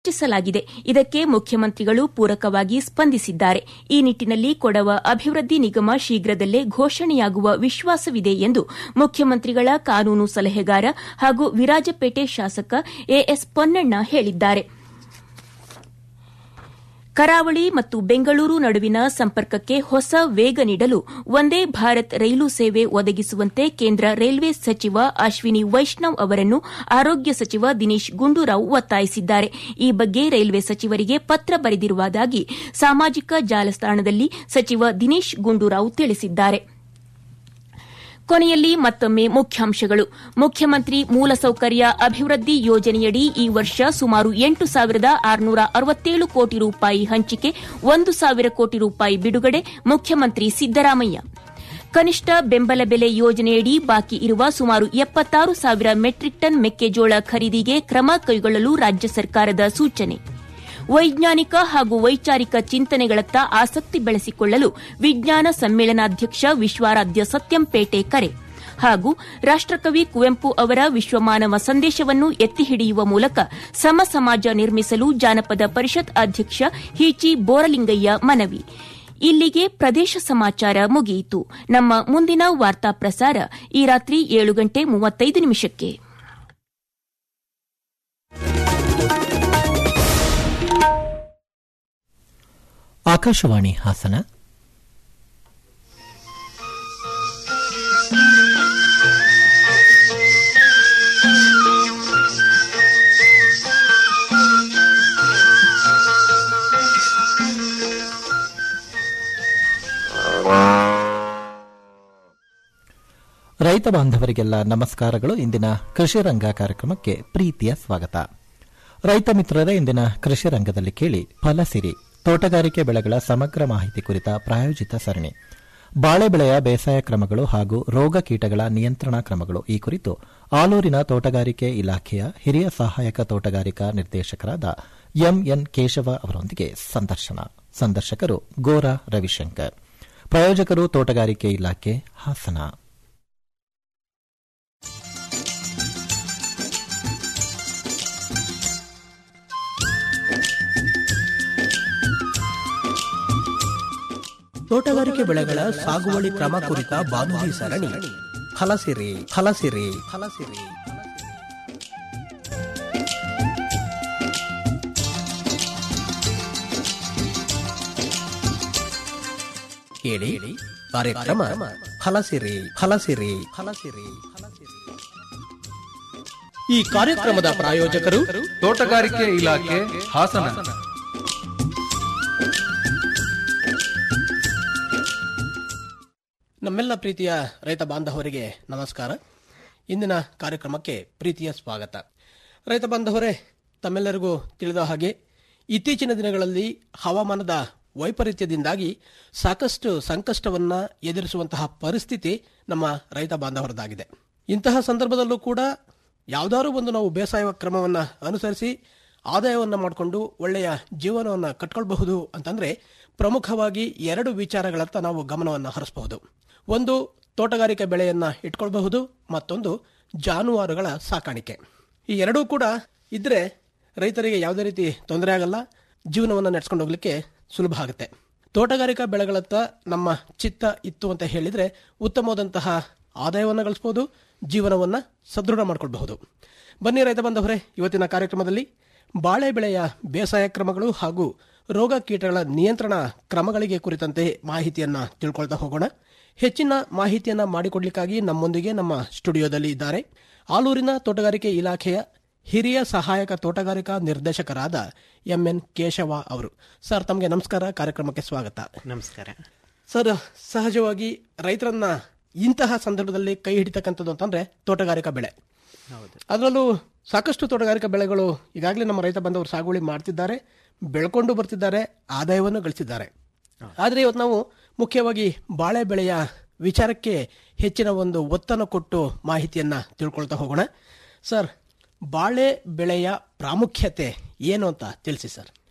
ರಚಿಸಲಾಗಿದೆ ಇದಕ್ಕೆ ಮುಖ್ಯಮಂತ್ರಿಗಳು ಪೂರಕವಾಗಿ ಸ್ಪಂದಿಸಿದ್ದಾರೆ ಈ ನಿಟ್ಟಿನಲ್ಲಿ ಕೊಡವ ಅಭಿವೃದ್ಧಿ ನಿಗಮ ಶೀಘ್ರದಲ್ಲೇ ಘೋಷಣೆಯಾಗುವ ವಿಶ್ವಾಸವಿದೆ ಎಂದು ಮುಖ್ಯಮಂತ್ರಿಗಳ ಕಾನೂನು ಸಲಹೆಗಾರ ಹಾಗೂ ವಿರಾಜಪೇಟೆ ಶಾಸಕ ಎಎಸ್ ಪೊನ್ನಣ್ಣ ಹೇಳಿದ್ದಾರೆ ಕರಾವಳಿ ಮತ್ತು ಬೆಂಗಳೂರು ನಡುವಿನ ಸಂಪರ್ಕಕ್ಕೆ ಹೊಸ ವೇಗ ನೀಡಲು ವಂದೇ ಭಾರತ್ ರೈಲು ಸೇವೆ ಒದಗಿಸುವಂತೆ ಕೇಂದ್ರ ರೈಲ್ವೆ ಸಚಿವ ಅಶ್ವಿನಿ ವೈಷ್ಣವ್ ಅವರನ್ನು ಆರೋಗ್ಯ ಸಚಿವ ದಿನೇಶ್ ಗುಂಡೂರಾವ್ ಒತ್ತಾಯಿಸಿದ್ದಾರೆ ಈ ಬಗ್ಗೆ ರೈಲ್ವೆ ಸಚಿವರಿಗೆ ಪತ್ರ ಬರೆದಿರುವುದಾಗಿ ಸಾಮಾಜಿಕ ಜಾಲತಾಣದಲ್ಲಿ ಸಚಿವ ದಿನೇಶ್ ಗುಂಡೂರಾವ್ ತಿಳಿಸಿದ್ದಾರೆ ಕೊನೆಯಲ್ಲಿ ಮತ್ತೊಮ್ಮೆ ಮುಖ್ಯಾಂಶಗಳು ಮುಖ್ಯಮಂತ್ರಿ ಮೂಲಸೌಕರ್ಯ ಅಭಿವೃದ್ಧಿ ಯೋಜನೆಯಡಿ ಈ ವರ್ಷ ಸುಮಾರು ಎಂಟು ಸಾವಿರದ ಆರುನೂರ ಅರವತ್ತೇಳು ಕೋಟಿ ರೂಪಾಯಿ ಹಂಚಿಕೆ ಒಂದು ಸಾವಿರ ಕೋಟಿ ರೂಪಾಯಿ ಬಿಡುಗಡೆ ಮುಖ್ಯಮಂತ್ರಿ ಸಿದ್ದರಾಮಯ್ಯ ಕನಿಷ್ಠ ಬೆಂಬಲ ಬೆಲೆ ಯೋಜನೆಯಡಿ ಬಾಕಿ ಇರುವ ಸುಮಾರು ಎಪ್ಪತ್ತಾರು ಸಾವಿರ ಮೆಟ್ರಿಕ್ ಟನ್ ಮೆಕ್ಕೆಜೋಳ ಖರೀದಿಗೆ ಕ್ರಮ ಕೈಗೊಳ್ಳಲು ರಾಜ್ಯ ಸರ್ಕಾರದ ಸೂಚನೆ ವೈಜ್ಞಾನಿಕ ಹಾಗೂ ವೈಚಾರಿಕ ಚಿಂತನೆಗಳತ್ತ ಆಸಕ್ತಿ ಬೆಳೆಸಿಕೊಳ್ಳಲು ವಿಜ್ಞಾನ ಸಮ್ಮೇಳನಾಧ್ಯಕ್ಷ ವಿಶ್ವಾರಾಧ್ಯ ಸತ್ಯಂಪೇಟೆ ಕರೆ ಹಾಗೂ ರಾಷ್ಟಕವಿ ಕುವೆಂಪು ಅವರ ವಿಶ್ವಮಾನವ ಸಂದೇಶವನ್ನು ಎತ್ತಿ ಹಿಡಿಯುವ ಮೂಲಕ ಸಮ ಸಮಾಜ ನಿರ್ಮಿಸಲು ಜಾನಪದ ಪರಿಷತ್ ಅಧ್ಯಕ್ಷ ಹೀಚಿ ಬೋರಲಿಂಗಯ್ಯ ಮನವಿ ಇಲ್ಲಿಗೆ ಪ್ರದೇಶ ಸಮಾಚಾರ ಮುಗಿಯಿತು ನಮ್ಮ ಮುಂದಿನ ವಾರ್ತಾ ಪ್ರಸಾರ ಈ ರಾತ್ರಿ ಏಳು ಗಂಟೆ ಮೂವತ್ತೈದು ನಿಮಿಷಕ್ಕೆ ಆಕಾಶವಾಣಿ ಹಾಸನ ರೈತ ಬಾಂಧವರಿಗೆಲ್ಲ ನಮಸ್ಕಾರಗಳು ಇಂದಿನ ಕೃಷಿ ರಂಗ ಕಾರ್ಯಕ್ರಮಕ್ಕೆ ಪ್ರೀತಿಯ ಸ್ವಾಗತ ರೈತ ಮಿತ್ರರೇ ಇಂದಿನ ಕೃಷಿ ರಂಗದಲ್ಲಿ ಕೇಳಿ ಫಲಸಿರಿ ತೋಟಗಾರಿಕೆ ಬೆಳೆಗಳ ಸಮಗ್ರ ಮಾಹಿತಿ ಕುರಿತ ಪ್ರಾಯೋಜಿತ ಸರಣಿ ಬಾಳೆ ಬೆಳೆಯ ಬೇಸಾಯ ಕ್ರಮಗಳು ಹಾಗೂ ರೋಗ ಕೀಟಗಳ ನಿಯಂತ್ರಣ ಕ್ರಮಗಳು ಈ ಕುರಿತು ಆಲೂರಿನ ತೋಟಗಾರಿಕೆ ಇಲಾಖೆಯ ಹಿರಿಯ ಸಹಾಯಕ ತೋಟಗಾರಿಕಾ ನಿರ್ದೇಶಕರಾದ ಎಂಎನ್ ಕೇಶವ ಅವರೊಂದಿಗೆ ಸಂದರ್ಶನ ಸಂದರ್ಶಕರು ಗೋರಾ ರವಿಶಂಕರ್ ಪ್ರಾಯೋಜಕರು ತೋಟಗಾರಿಕೆ ಇಲಾಖೆ ಹಾಸನ ತೋಟಗಾರಿಕೆ ಬೆಳೆಗಳ ಸಾಗುವಳಿ ಕ್ರಮ ಕುರಿತ ಬಾನುಲಿ ಸರಣಿ ಫಲಸಿರಿ ಫಲಸಿರಿ ಫಲಸಿರಿ ಕೇಳಿ ಕಾರ್ಯಕ್ರಮ ಫಲಸಿರಿ ಫಲಸಿರಿ ಫಲಸಿರಿ ಫಲಸಿರಿ ಈ ಕಾರ್ಯಕ್ರಮದ ಪ್ರಾಯೋಜಕರು ತೋಟಗಾರಿಕೆ ಇಲಾಖೆ ಹಾಸನ ನಮ್ಮೆಲ್ಲ ಪ್ರೀತಿಯ ರೈತ ಬಾಂಧವರಿಗೆ ನಮಸ್ಕಾರ ಇಂದಿನ ಕಾರ್ಯಕ್ರಮಕ್ಕೆ ಪ್ರೀತಿಯ ಸ್ವಾಗತ ರೈತ ಬಾಂಧವರೇ ತಮ್ಮೆಲ್ಲರಿಗೂ ತಿಳಿದ ಹಾಗೆ ಇತ್ತೀಚಿನ ದಿನಗಳಲ್ಲಿ ಹವಾಮಾನದ ವೈಪರೀತ್ಯದಿಂದಾಗಿ ಸಾಕಷ್ಟು ಸಂಕಷ್ಟವನ್ನ ಎದುರಿಸುವಂತಹ ಪರಿಸ್ಥಿತಿ ನಮ್ಮ ರೈತ ಬಾಂಧವರದಾಗಿದೆ ಇಂತಹ ಸಂದರ್ಭದಲ್ಲೂ ಕೂಡ ಯಾವುದಾದ್ರೂ ಒಂದು ನಾವು ಬೇಸಾಯ ಕ್ರಮವನ್ನು ಅನುಸರಿಸಿ ಆದಾಯವನ್ನು ಮಾಡಿಕೊಂಡು ಒಳ್ಳೆಯ ಜೀವನವನ್ನು ಕಟ್ಕೊಳ್ಬಹುದು ಅಂತಂದ್ರೆ ಪ್ರಮುಖವಾಗಿ ಎರಡು ವಿಚಾರಗಳತ್ತ ನಾವು ಗಮನವನ್ನು ಹರಿಸಬಹುದು ಒಂದು ತೋಟಗಾರಿಕೆ ಬೆಳೆಯನ್ನ ಇಟ್ಕೊಳ್ಬಹುದು ಮತ್ತೊಂದು ಜಾನುವಾರುಗಳ ಸಾಕಾಣಿಕೆ ಈ ಎರಡೂ ಕೂಡ ಇದ್ರೆ ರೈತರಿಗೆ ಯಾವುದೇ ರೀತಿ ತೊಂದರೆ ಆಗಲ್ಲ ಜೀವನವನ್ನು ನಡೆಸ್ಕೊಂಡು ಹೋಗ್ಲಿಕ್ಕೆ ಸುಲಭ ಆಗುತ್ತೆ ತೋಟಗಾರಿಕಾ ಬೆಳೆಗಳತ್ತ ನಮ್ಮ ಚಿತ್ತ ಇತ್ತು ಅಂತ ಹೇಳಿದ್ರೆ ಉತ್ತಮವಾದಂತಹ ಆದಾಯವನ್ನು ಗಳಿಸಬಹುದು ಜೀವನವನ್ನ ಸದೃಢ ಮಾಡ್ಕೊಳ್ಬಹುದು ಬನ್ನಿ ರೈತ ಬಂದವರೇ ಇವತ್ತಿನ ಕಾರ್ಯಕ್ರಮದಲ್ಲಿ ಬಾಳೆ ಬೆಳೆಯ ಬೇಸಾಯ ಕ್ರಮಗಳು ಹಾಗೂ ರೋಗ ಕೀಟಗಳ ನಿಯಂತ್ರಣ ಕ್ರಮಗಳಿಗೆ ಕುರಿತಂತೆ ಮಾಹಿತಿಯನ್ನ ತಿಳ್ಕೊಳ್ತಾ ಹೋಗೋಣ ಹೆಚ್ಚಿನ ಮಾಹಿತಿಯನ್ನ ಮಾಡಿಕೊಡ್ಲಿಕ್ಕಾಗಿ ನಮ್ಮೊಂದಿಗೆ ನಮ್ಮ ಸ್ಟುಡಿಯೋದಲ್ಲಿ ಇದ್ದಾರೆ ಆಲೂರಿನ ತೋಟಗಾರಿಕೆ ಇಲಾಖೆಯ ಹಿರಿಯ ಸಹಾಯಕ ತೋಟಗಾರಿಕಾ ನಿರ್ದೇಶಕರಾದ ಎಂಎನ್ ಕೇಶವ ಅವರು ಸರ್ ತಮಗೆ ನಮಸ್ಕಾರ ಕಾರ್ಯಕ್ರಮಕ್ಕೆ ಸ್ವಾಗತ ನಮಸ್ಕಾರ ಸರ್ ಸಹಜವಾಗಿ ರೈತರನ್ನ ಇಂತಹ ಸಂದರ್ಭದಲ್ಲಿ ಕೈ ಹಿಡಿತಕ್ಕಂಥದ್ದು ಅಂತಂದ್ರೆ ತೋಟಗಾರಿಕಾ ಬೆಳೆ ಹೌದು ಅದರಲ್ಲೂ ಸಾಕಷ್ಟು ತೋಟಗಾರಿಕಾ ಬೆಳೆಗಳು ಈಗಾಗಲೇ ನಮ್ಮ ರೈತ ಬಂದವರು ಸಾಗುವಳಿ ಮಾಡ್ತಿದ್ದಾರೆ ಬೆಳ್ಕೊಂಡು ಬರ್ತಿದ್ದಾರೆ ಆದಾಯವನ್ನು ಗಳಿಸಿದ್ದಾರೆ ಆದರೆ ಇವತ್ತು ನಾವು ಮುಖ್ಯವಾಗಿ ಬಾಳೆ ಬೆಳೆಯ ವಿಚಾರಕ್ಕೆ ಹೆಚ್ಚಿನ ಒಂದು ಒತ್ತನ್ನು ಕೊಟ್ಟು ಮಾಹಿತಿಯನ್ನ ತಿಳ್ಕೊಳ್ತಾ ಹೋಗೋಣ ಸರ್ ಬಾಳೆ ಬೆಳೆಯ ಪ್ರಾಮುಖ್ಯತೆ ಏನು ಅಂತ ತಿಳಿಸಿ ಸರ್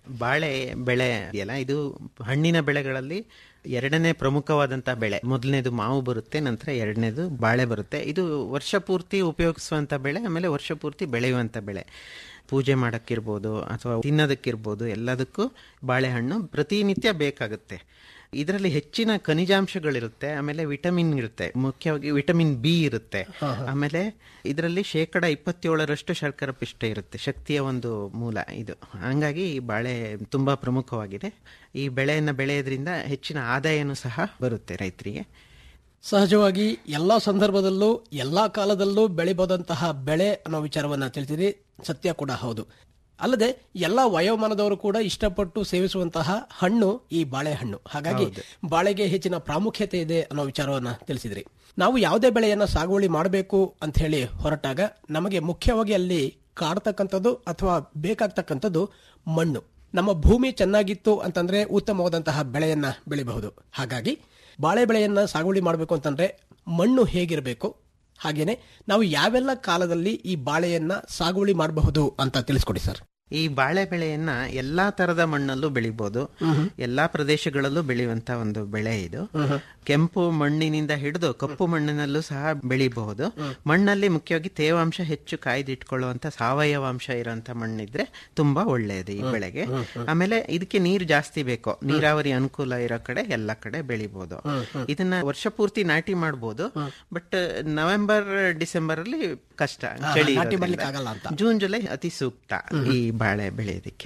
ಬಾಳೆ ಬೆಳೆ ಇದೆಯಲ್ಲ ಇದು ಹಣ್ಣಿನ ಬೆಳೆಗಳಲ್ಲಿ ಎರಡನೇ ಪ್ರಮುಖವಾದಂತಹ ಬೆಳೆ ಮೊದಲನೇದು ಮಾವು ಬರುತ್ತೆ ನಂತರ ಎರಡನೇದು ಬಾಳೆ ಬರುತ್ತೆ ಇದು ವರ್ಷ ಪೂರ್ತಿ ಉಪಯೋಗಿಸುವಂತ ಬೆಳೆ ಆಮೇಲೆ ವರ್ಷ ಪೂರ್ತಿ ಬೆಳೆಯುವಂತ ಬೆಳೆ ಪೂಜೆ ಮಾಡಕ್ಕಿರ್ಬೋದು ಅಥವಾ ತಿನ್ನೋದಕ್ಕಿರ್ಬೋದು ಎಲ್ಲದಕ್ಕೂ ಬಾಳೆಹಣ್ಣು ಪ್ರತಿನಿತ್ಯ ಬೇಕಾಗುತ್ತೆ ಇದರಲ್ಲಿ ಹೆಚ್ಚಿನ ಖನಿಜಾಂಶಗಳಿರುತ್ತೆ ಆಮೇಲೆ ವಿಟಮಿನ್ ಇರುತ್ತೆ ಮುಖ್ಯವಾಗಿ ವಿಟಮಿನ್ ಬಿ ಇರುತ್ತೆ ಆಮೇಲೆ ಇದರಲ್ಲಿ ಶೇಕಡ ಇಪ್ಪತ್ತೇಳರಷ್ಟು ಶರ್ಕರ ಪಿಷ್ಟ ಇರುತ್ತೆ ಶಕ್ತಿಯ ಒಂದು ಮೂಲ ಇದು ಹಂಗಾಗಿ ಈ ಬಾಳೆ ತುಂಬಾ ಪ್ರಮುಖವಾಗಿದೆ ಈ ಬೆಳೆಯನ್ನು ಬೆಳೆಯೋದ್ರಿಂದ ಹೆಚ್ಚಿನ ಆದಾಯನೂ ಸಹ ಬರುತ್ತೆ ರೈತರಿಗೆ ಸಹಜವಾಗಿ ಎಲ್ಲಾ ಸಂದರ್ಭದಲ್ಲೂ ಎಲ್ಲಾ ಕಾಲದಲ್ಲೂ ಬೆಳಿಬಹುದಂತಹ ಬೆಳೆ ಅನ್ನೋ ವಿಚಾರವನ್ನ ತಿಳಿಸಿರಿ ಸತ್ಯ ಕೂಡ ಹೌದು ಅಲ್ಲದೆ ಎಲ್ಲಾ ವಯೋಮಾನದವರು ಕೂಡ ಇಷ್ಟಪಟ್ಟು ಸೇವಿಸುವಂತಹ ಹಣ್ಣು ಈ ಬಾಳೆಹಣ್ಣು ಹಾಗಾಗಿ ಬಾಳೆಗೆ ಹೆಚ್ಚಿನ ಪ್ರಾಮುಖ್ಯತೆ ಇದೆ ಅನ್ನೋ ವಿಚಾರವನ್ನ ತಿಳಿಸಿದ್ರಿ ನಾವು ಯಾವುದೇ ಬೆಳೆಯನ್ನ ಸಾಗುವಳಿ ಮಾಡಬೇಕು ಅಂತ ಹೇಳಿ ಹೊರಟಾಗ ನಮಗೆ ಮುಖ್ಯವಾಗಿ ಅಲ್ಲಿ ಕಾಡ್ತಕ್ಕಂಥದ್ದು ಅಥವಾ ಬೇಕಾಗ್ತಕ್ಕಂಥದ್ದು ಮಣ್ಣು ನಮ್ಮ ಭೂಮಿ ಚೆನ್ನಾಗಿತ್ತು ಅಂತಂದ್ರೆ ಉತ್ತಮವಾದಂತಹ ಬೆಳೆಯನ್ನ ಬೆಳಿಬಹುದು ಹಾಗಾಗಿ ಬಾಳೆ ಬೆಳೆಯನ್ನ ಸಾಗುವಳಿ ಮಾಡಬೇಕು ಅಂತಂದ್ರೆ ಮಣ್ಣು ಹೇಗಿರಬೇಕು ಹಾಗೇನೆ ನಾವು ಯಾವೆಲ್ಲ ಕಾಲದಲ್ಲಿ ಈ ಬಾಳೆಯನ್ನ ಸಾಗುವಳಿ ಮಾಡಬಹುದು ಅಂತ ತಿಳಿಸ್ಕೊಡಿ ಸರ್ ಈ ಬಾಳೆ ಬೆಳೆಯನ್ನ ಎಲ್ಲಾ ತರದ ಮಣ್ಣಲ್ಲೂ ಬೆಳಿಬಹುದು ಎಲ್ಲಾ ಪ್ರದೇಶಗಳಲ್ಲೂ ಬೆಳೆಯುವಂತ ಒಂದು ಬೆಳೆ ಇದು ಕೆಂಪು ಮಣ್ಣಿನಿಂದ ಹಿಡಿದು ಕಪ್ಪು ಮಣ್ಣಿನಲ್ಲೂ ಸಹ ಬೆಳಿಬಹುದು ಮಣ್ಣಲ್ಲಿ ಮುಖ್ಯವಾಗಿ ತೇವಾಂಶ ಹೆಚ್ಚು ಕಾಯ್ದಿಟ್ಕೊಳ್ಳುವಂತ ಸಾವಯವ ಅಂಶ ಇರುವಂತ ಮಣ್ಣಿದ್ರೆ ತುಂಬಾ ಒಳ್ಳೆಯದು ಈ ಬೆಳೆಗೆ ಆಮೇಲೆ ಇದಕ್ಕೆ ನೀರು ಜಾಸ್ತಿ ಬೇಕು ನೀರಾವರಿ ಅನುಕೂಲ ಇರೋ ಕಡೆ ಎಲ್ಲ ಕಡೆ ಬೆಳಿಬಹುದು ಇದನ್ನ ವರ್ಷ ಪೂರ್ತಿ ನಾಟಿ ಮಾಡಬಹುದು ಬಟ್ ನವೆಂಬರ್ ಡಿಸೆಂಬರ್ ಅಲ್ಲಿ ಕಷ್ಟ ಚಳಿ ನಾಟಿ ಇರೋದ್ರಿಂದ. ಮಾಡ್ಲಿಕ್ಕೆ ಆಗಲ್ಲ ಅಂತ. ಜೂನ್ ಜುಲೈ ಅತಿ ಸೂಕ್ತ ಈ ಬಾಳೆ ಬೆಳೆಯೋದಕ್ಕೆ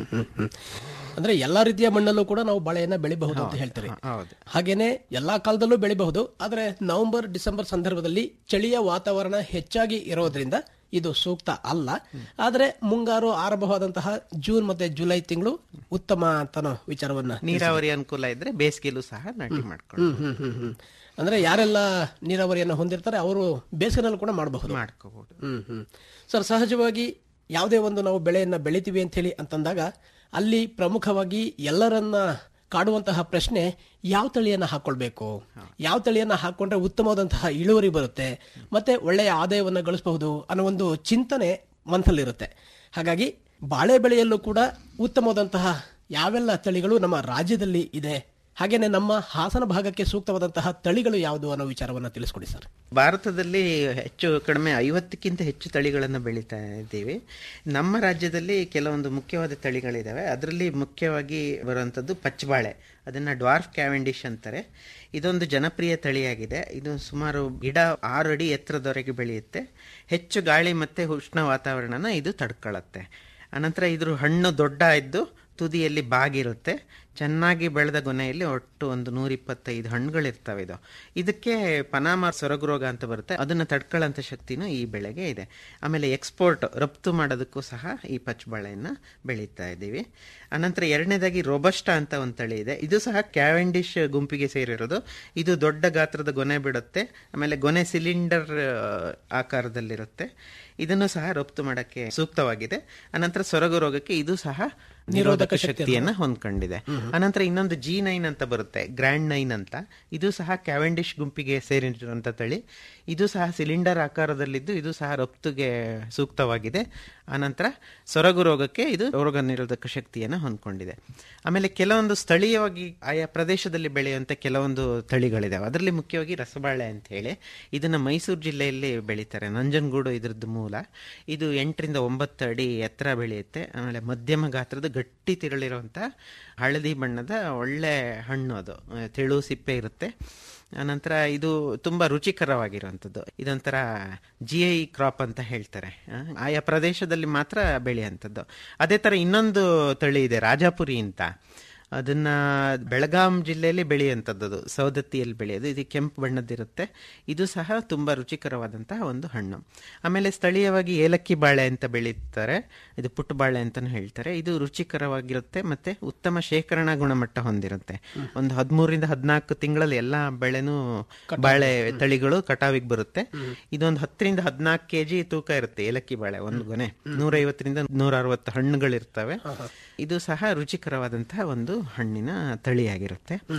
ಅಂದ್ರೆ ಎಲ್ಲಾ ರೀತಿಯ ಮಣ್ಣಲ್ಲೂ ಕೂಡ ನಾವು ಬಾಳೆಯನ್ನ ಬೆಳಿಬಹುದು ಅಂತ ಹೇಳ್ತಾರೆ ಹೌದು ಹಾಗೇನೆ ಎಲ್ಲಾ ಕಾಲದಲ್ಲೂ ಬೆಳಿಬಹುದು ಆದ್ರೆ ನವೆಂಬರ್ ಡಿಸೆಂಬರ್ ಸಂದರ್ಭದಲ್ಲಿ ಚಳಿಯ ವಾತಾವರಣ ಹೆಚ್ಚಾಗಿ ಇರೋದ್ರಿಂದ ಇದು ಸೂಕ್ತ ಅಲ್ಲ ಆದ್ರೆ ಮುಂಗಾರು ಆರಂಭವಾದಂತಹ ಜೂನ್ ಮತ್ತೆ ಜುಲೈ ತಿಂಗಳು ಉತ್ತಮ ಅಂತಾನೋ ವಿಚಾರವನ್ನ ನೀರಾವರಿ ಅನುಕೂಲ ಇದ್ರೆ ಬೇಸಿಗೆಲೂ ಸಹ ನಾಟಿ ಮಾಡ್ಕೊಂಡು ಹ್ಮ್ ಹ್ಮ್ ಹ್ಮ್ ಹ್ಮ್ ಅಂದ್ರೆ ಯಾರೆಲ್ಲ ನೀರಾವರಿಯನ್ನು ಹೊಂದಿರ್ತಾರೆ ಅವರು ಬೇಸಿಗೆನಲ್ಲೂ ಕೂಡ ಮಾಡಬಹುದು ಮಾಡ್ಕೋಬಹುದು ಹ್ಮ್ ಹ್ಮ್ ಸರ್ ಸಹಜವಾಗಿ ಯಾವುದೇ ಒಂದು ನಾವು ಬೆಳೆಯನ್ನ ಬೆಳಿತೀವಿ ಅಂತ ಹೇಳಿ ಅಂತಂದಾಗ ಅಲ್ಲಿ ಪ್ರಮುಖವಾಗಿ ಎಲ್ಲರನ್ನ ಕಾಡುವಂತಹ ಪ್ರಶ್ನೆ ಯಾವ ತಳಿಯನ್ನ ಹಾಕೊಳ್ಬೇಕು ಯಾವ ತಳಿಯನ್ನ ಹಾಕೊಂಡ್ರೆ ಉತ್ತಮವಾದಂತಹ ಇಳುವರಿ ಬರುತ್ತೆ ಮತ್ತೆ ಒಳ್ಳೆಯ ಆದಾಯವನ್ನ ಗಳಿಸಬಹುದು ಅನ್ನೋ ಒಂದು ಚಿಂತನೆ ಮನಸ್ಸಲ್ಲಿರುತ್ತೆ ಹಾಗಾಗಿ ಬಾಳೆ ಬೆಳೆಯಲ್ಲೂ ಕೂಡ ಉತ್ತಮವಾದಂತಹ ಯಾವೆಲ್ಲ ತಳಿಗಳು ನಮ್ಮ ರಾಜ್ಯದಲ್ಲಿ ಇದೆ ಹಾಗೇನೆ ನಮ್ಮ ಹಾಸನ ಭಾಗಕ್ಕೆ ಸೂಕ್ತವಾದಂತಹ ತಳಿಗಳು ಯಾವುದು ಅನ್ನೋ ವಿಚಾರವನ್ನ ತಿಳಿಸ್ಕೊಡಿ ಸರ್ ಭಾರತದಲ್ಲಿ ಹೆಚ್ಚು ಕಡಿಮೆ ಐವತ್ತಕ್ಕಿಂತ ಹೆಚ್ಚು ತಳಿಗಳನ್ನು ಬೆಳೀತಾ ಇದ್ದೀವಿ ನಮ್ಮ ರಾಜ್ಯದಲ್ಲಿ ಕೆಲವೊಂದು ಮುಖ್ಯವಾದ ತಳಿಗಳಿದಾವೆ ಅದರಲ್ಲಿ ಮುಖ್ಯವಾಗಿ ಬರುವಂಥದ್ದು ಪಚ್ಚಬಾಳೆ ಅದನ್ನ ಡ್ವಾರ್ಫ್ ಕ್ಯಾವೆಂಡಿಶ್ ಅಂತಾರೆ ಇದೊಂದು ಜನಪ್ರಿಯ ತಳಿಯಾಗಿದೆ ಇದು ಸುಮಾರು ಗಿಡ ಆರು ಅಡಿ ಎತ್ತರದವರೆಗೆ ಬೆಳೆಯುತ್ತೆ ಹೆಚ್ಚು ಗಾಳಿ ಮತ್ತೆ ಉಷ್ಣ ವಾತಾವರಣನ ಇದು ತಡ್ಕೊಳ್ಳುತ್ತೆ ಅನಂತರ ಇದ್ರ ಹಣ್ಣು ದೊಡ್ಡ ಇದ್ದು ತುದಿಯಲ್ಲಿ ಬಾಗಿರುತ್ತೆ ಚೆನ್ನಾಗಿ ಬೆಳೆದ ಗೊನೆಯಲ್ಲಿ ಒಟ್ಟು ಒಂದು ನೂರ ಇಪ್ಪತ್ತೈದು ಹಣ್ಣುಗಳಿರ್ತವೆ ಇದು ಇದಕ್ಕೆ ಪನಾಮ ಸೊರಗು ರೋಗ ಅಂತ ಬರುತ್ತೆ ಅದನ್ನ ತಡ್ಕೊಳ್ಳೋಂಥ ಶಕ್ತಿನೂ ಈ ಬೆಳೆಗೆ ಇದೆ ಆಮೇಲೆ ಎಕ್ಸ್ಪೋರ್ಟ್ ರಫ್ತು ಮಾಡೋದಕ್ಕೂ ಸಹ ಈ ಪಚ್ಚಬಾಳೆಯನ್ನ ಬೆಳೀತಾ ಇದ್ದೀವಿ ಅನಂತರ ಎರಡನೇದಾಗಿ ರೋಬಸ್ಟಾ ಅಂತ ಒಂದು ತಳಿ ಇದೆ ಇದು ಸಹ ಕ್ಯಾವೆಂಡಿಶ್ ಗುಂಪಿಗೆ ಸೇರಿರೋದು ಇದು ದೊಡ್ಡ ಗಾತ್ರದ ಗೊನೆ ಬಿಡುತ್ತೆ ಆಮೇಲೆ ಗೊನೆ ಸಿಲಿಂಡರ್ ಆಕಾರದಲ್ಲಿರುತ್ತೆ ಇದನ್ನು ಸಹ ರಫ್ತು ಮಾಡಕ್ಕೆ ಸೂಕ್ತವಾಗಿದೆ ಅನಂತರ ಸೊರಗು ರೋಗಕ್ಕೆ ಇದು ಸಹ ನಿರೋಧಕ ಶಕ್ತಿಯನ್ನ ಹೊಂದ್ಕೊಂಡಿದೆ ಅನಂತರ ಇನ್ನೊಂದು ಜಿ ನೈನ್ ಅಂತ ಬರುತ್ತೆ ಗ್ರ್ಯಾಂಡ್ ನೈನ್ ಅಂತ ಇದು ಸಹ ಕ್ಯಾವೆಂಡಿಶ್ ಗುಂಪಿಗೆ ಸೇರಿರುವಂತ ತಳಿ ಇದು ಸಹ ಸಿಲಿಂಡರ್ ಆಕಾರದಲ್ಲಿದ್ದು ಇದು ಸಹ ರಫ್ತುಗೆ ಸೂಕ್ತವಾಗಿದೆ ಅನಂತರ ಸೊರಗು ರೋಗಕ್ಕೆ ಇದು ರೋಗ ನಿರೋಧಕ ಶಕ್ತಿಯನ್ನ ಹೊಂದ್ಕೊಂಡಿದೆ ಆಮೇಲೆ ಕೆಲವೊಂದು ಸ್ಥಳೀಯವಾಗಿ ಆಯಾ ಪ್ರದೇಶದಲ್ಲಿ ಬೆಳೆಯುವಂತ ಕೆಲವೊಂದು ತಳಿಗಳಿದಾವೆ ಅದರಲ್ಲಿ ಮುಖ್ಯವಾಗಿ ರಸಬಾಳೆ ಅಂತ ಹೇಳಿ ಇದನ್ನ ಮೈಸೂರು ಜಿಲ್ಲೆಯಲ್ಲಿ ಬೆಳೀತಾರೆ ನಂಜನಗೂಡು ಇದ್ರದ್ದು ಮೂಲ ಇದು ಎಂಟರಿಂದ ಒಂಬತ್ತು ಅಡಿ ಎತ್ತರ ಬೆಳೆಯುತ್ತೆ ಆಮೇಲೆ ಮಧ್ಯಮ ಗಾತ್ರದ ಗಟ್ಟಿ ತಿರುಳಿರುವಂತ ಹಳದಿ ಬಣ್ಣದ ಒಳ್ಳೆ ಹಣ್ಣು ಅದು ಆ, ತೆಳು ಸಿಪ್ಪೆ ಇರುತ್ತೆ ಅನಂತರ ಇದು ತುಂಬಾ ರುಚಿಕರವಾಗಿರುವಂಥದ್ದು ಇದೊಂಥರ ಜಿ ಐ ಕ್ರಾಪ್ ಅಂತ ಹೇಳ್ತಾರೆ ಆ, ಆಯಾ ಪ್ರದೇಶದಲ್ಲಿ ಮಾತ್ರ ಬೆಳೆಯುವಂಥದ್ದು ಅದೇ ತರ ಇನ್ನೊಂದು ತಳಿ ಇದೆ ರಾಜಾಪುರಿ ಅಂತ ಅದನ್ನ ಬೆಳಗಾಂ ಜಿಲ್ಲೆಯಲ್ಲಿ ಬೆಳೆಯುವಂಥದ್ದು ಅದು ಸೌದತ್ತಿಯಲ್ಲಿ ಬೆಳೆಯೋದು ಇದು ಕೆಂಪು ಬಣ್ಣದ್ದಿರುತ್ತೆ ಇದು ಸಹ ತುಂಬಾ ರುಚಿಕರವಾದಂತಹ ಒಂದು ಹಣ್ಣು ಆಮೇಲೆ ಸ್ಥಳೀಯವಾಗಿ ಏಲಕ್ಕಿ ಬಾಳೆ ಅಂತ ಬೆಳೀತಾರೆ ಇದು ಪುಟ್ಟ ಬಾಳೆ ಅಂತಾನು ಹೇಳ್ತಾರೆ ಇದು ರುಚಿಕರವಾಗಿರುತ್ತೆ ಮತ್ತೆ ಉತ್ತಮ ಶೇಖರಣಾ ಗುಣಮಟ್ಟ ಹೊಂದಿರುತ್ತೆ ಒಂದು ಹದಿಮೂರಿಂದ ಹದಿನಾಲ್ಕು ತಿಂಗಳಲ್ಲಿ ಎಲ್ಲಾ ಬೆಳೆನೂ ಬಾಳೆ ತಳಿಗಳು ಕಟಾವಿಗೆ ಬರುತ್ತೆ ಇದೊಂದು ಹತ್ತರಿಂದ ಹದಿನಾಲ್ಕು ಕೆಜಿ ತೂಕ ಇರುತ್ತೆ ಏಲಕ್ಕಿ ಬಾಳೆ ಒಂದು ಗೊನೆ ನೂರೈವತ್ತರಿಂದ ನೂರ ಅರವತ್ತು ಹಣ್ಣುಗಳಿರ್ತವೆ ಇದು ಸಹ ರುಚಿಕರವಾದಂತಹ ಒಂದು ಹಣ್ಣಿನ ತಳಿಯಾಗಿರುತ್ತೆ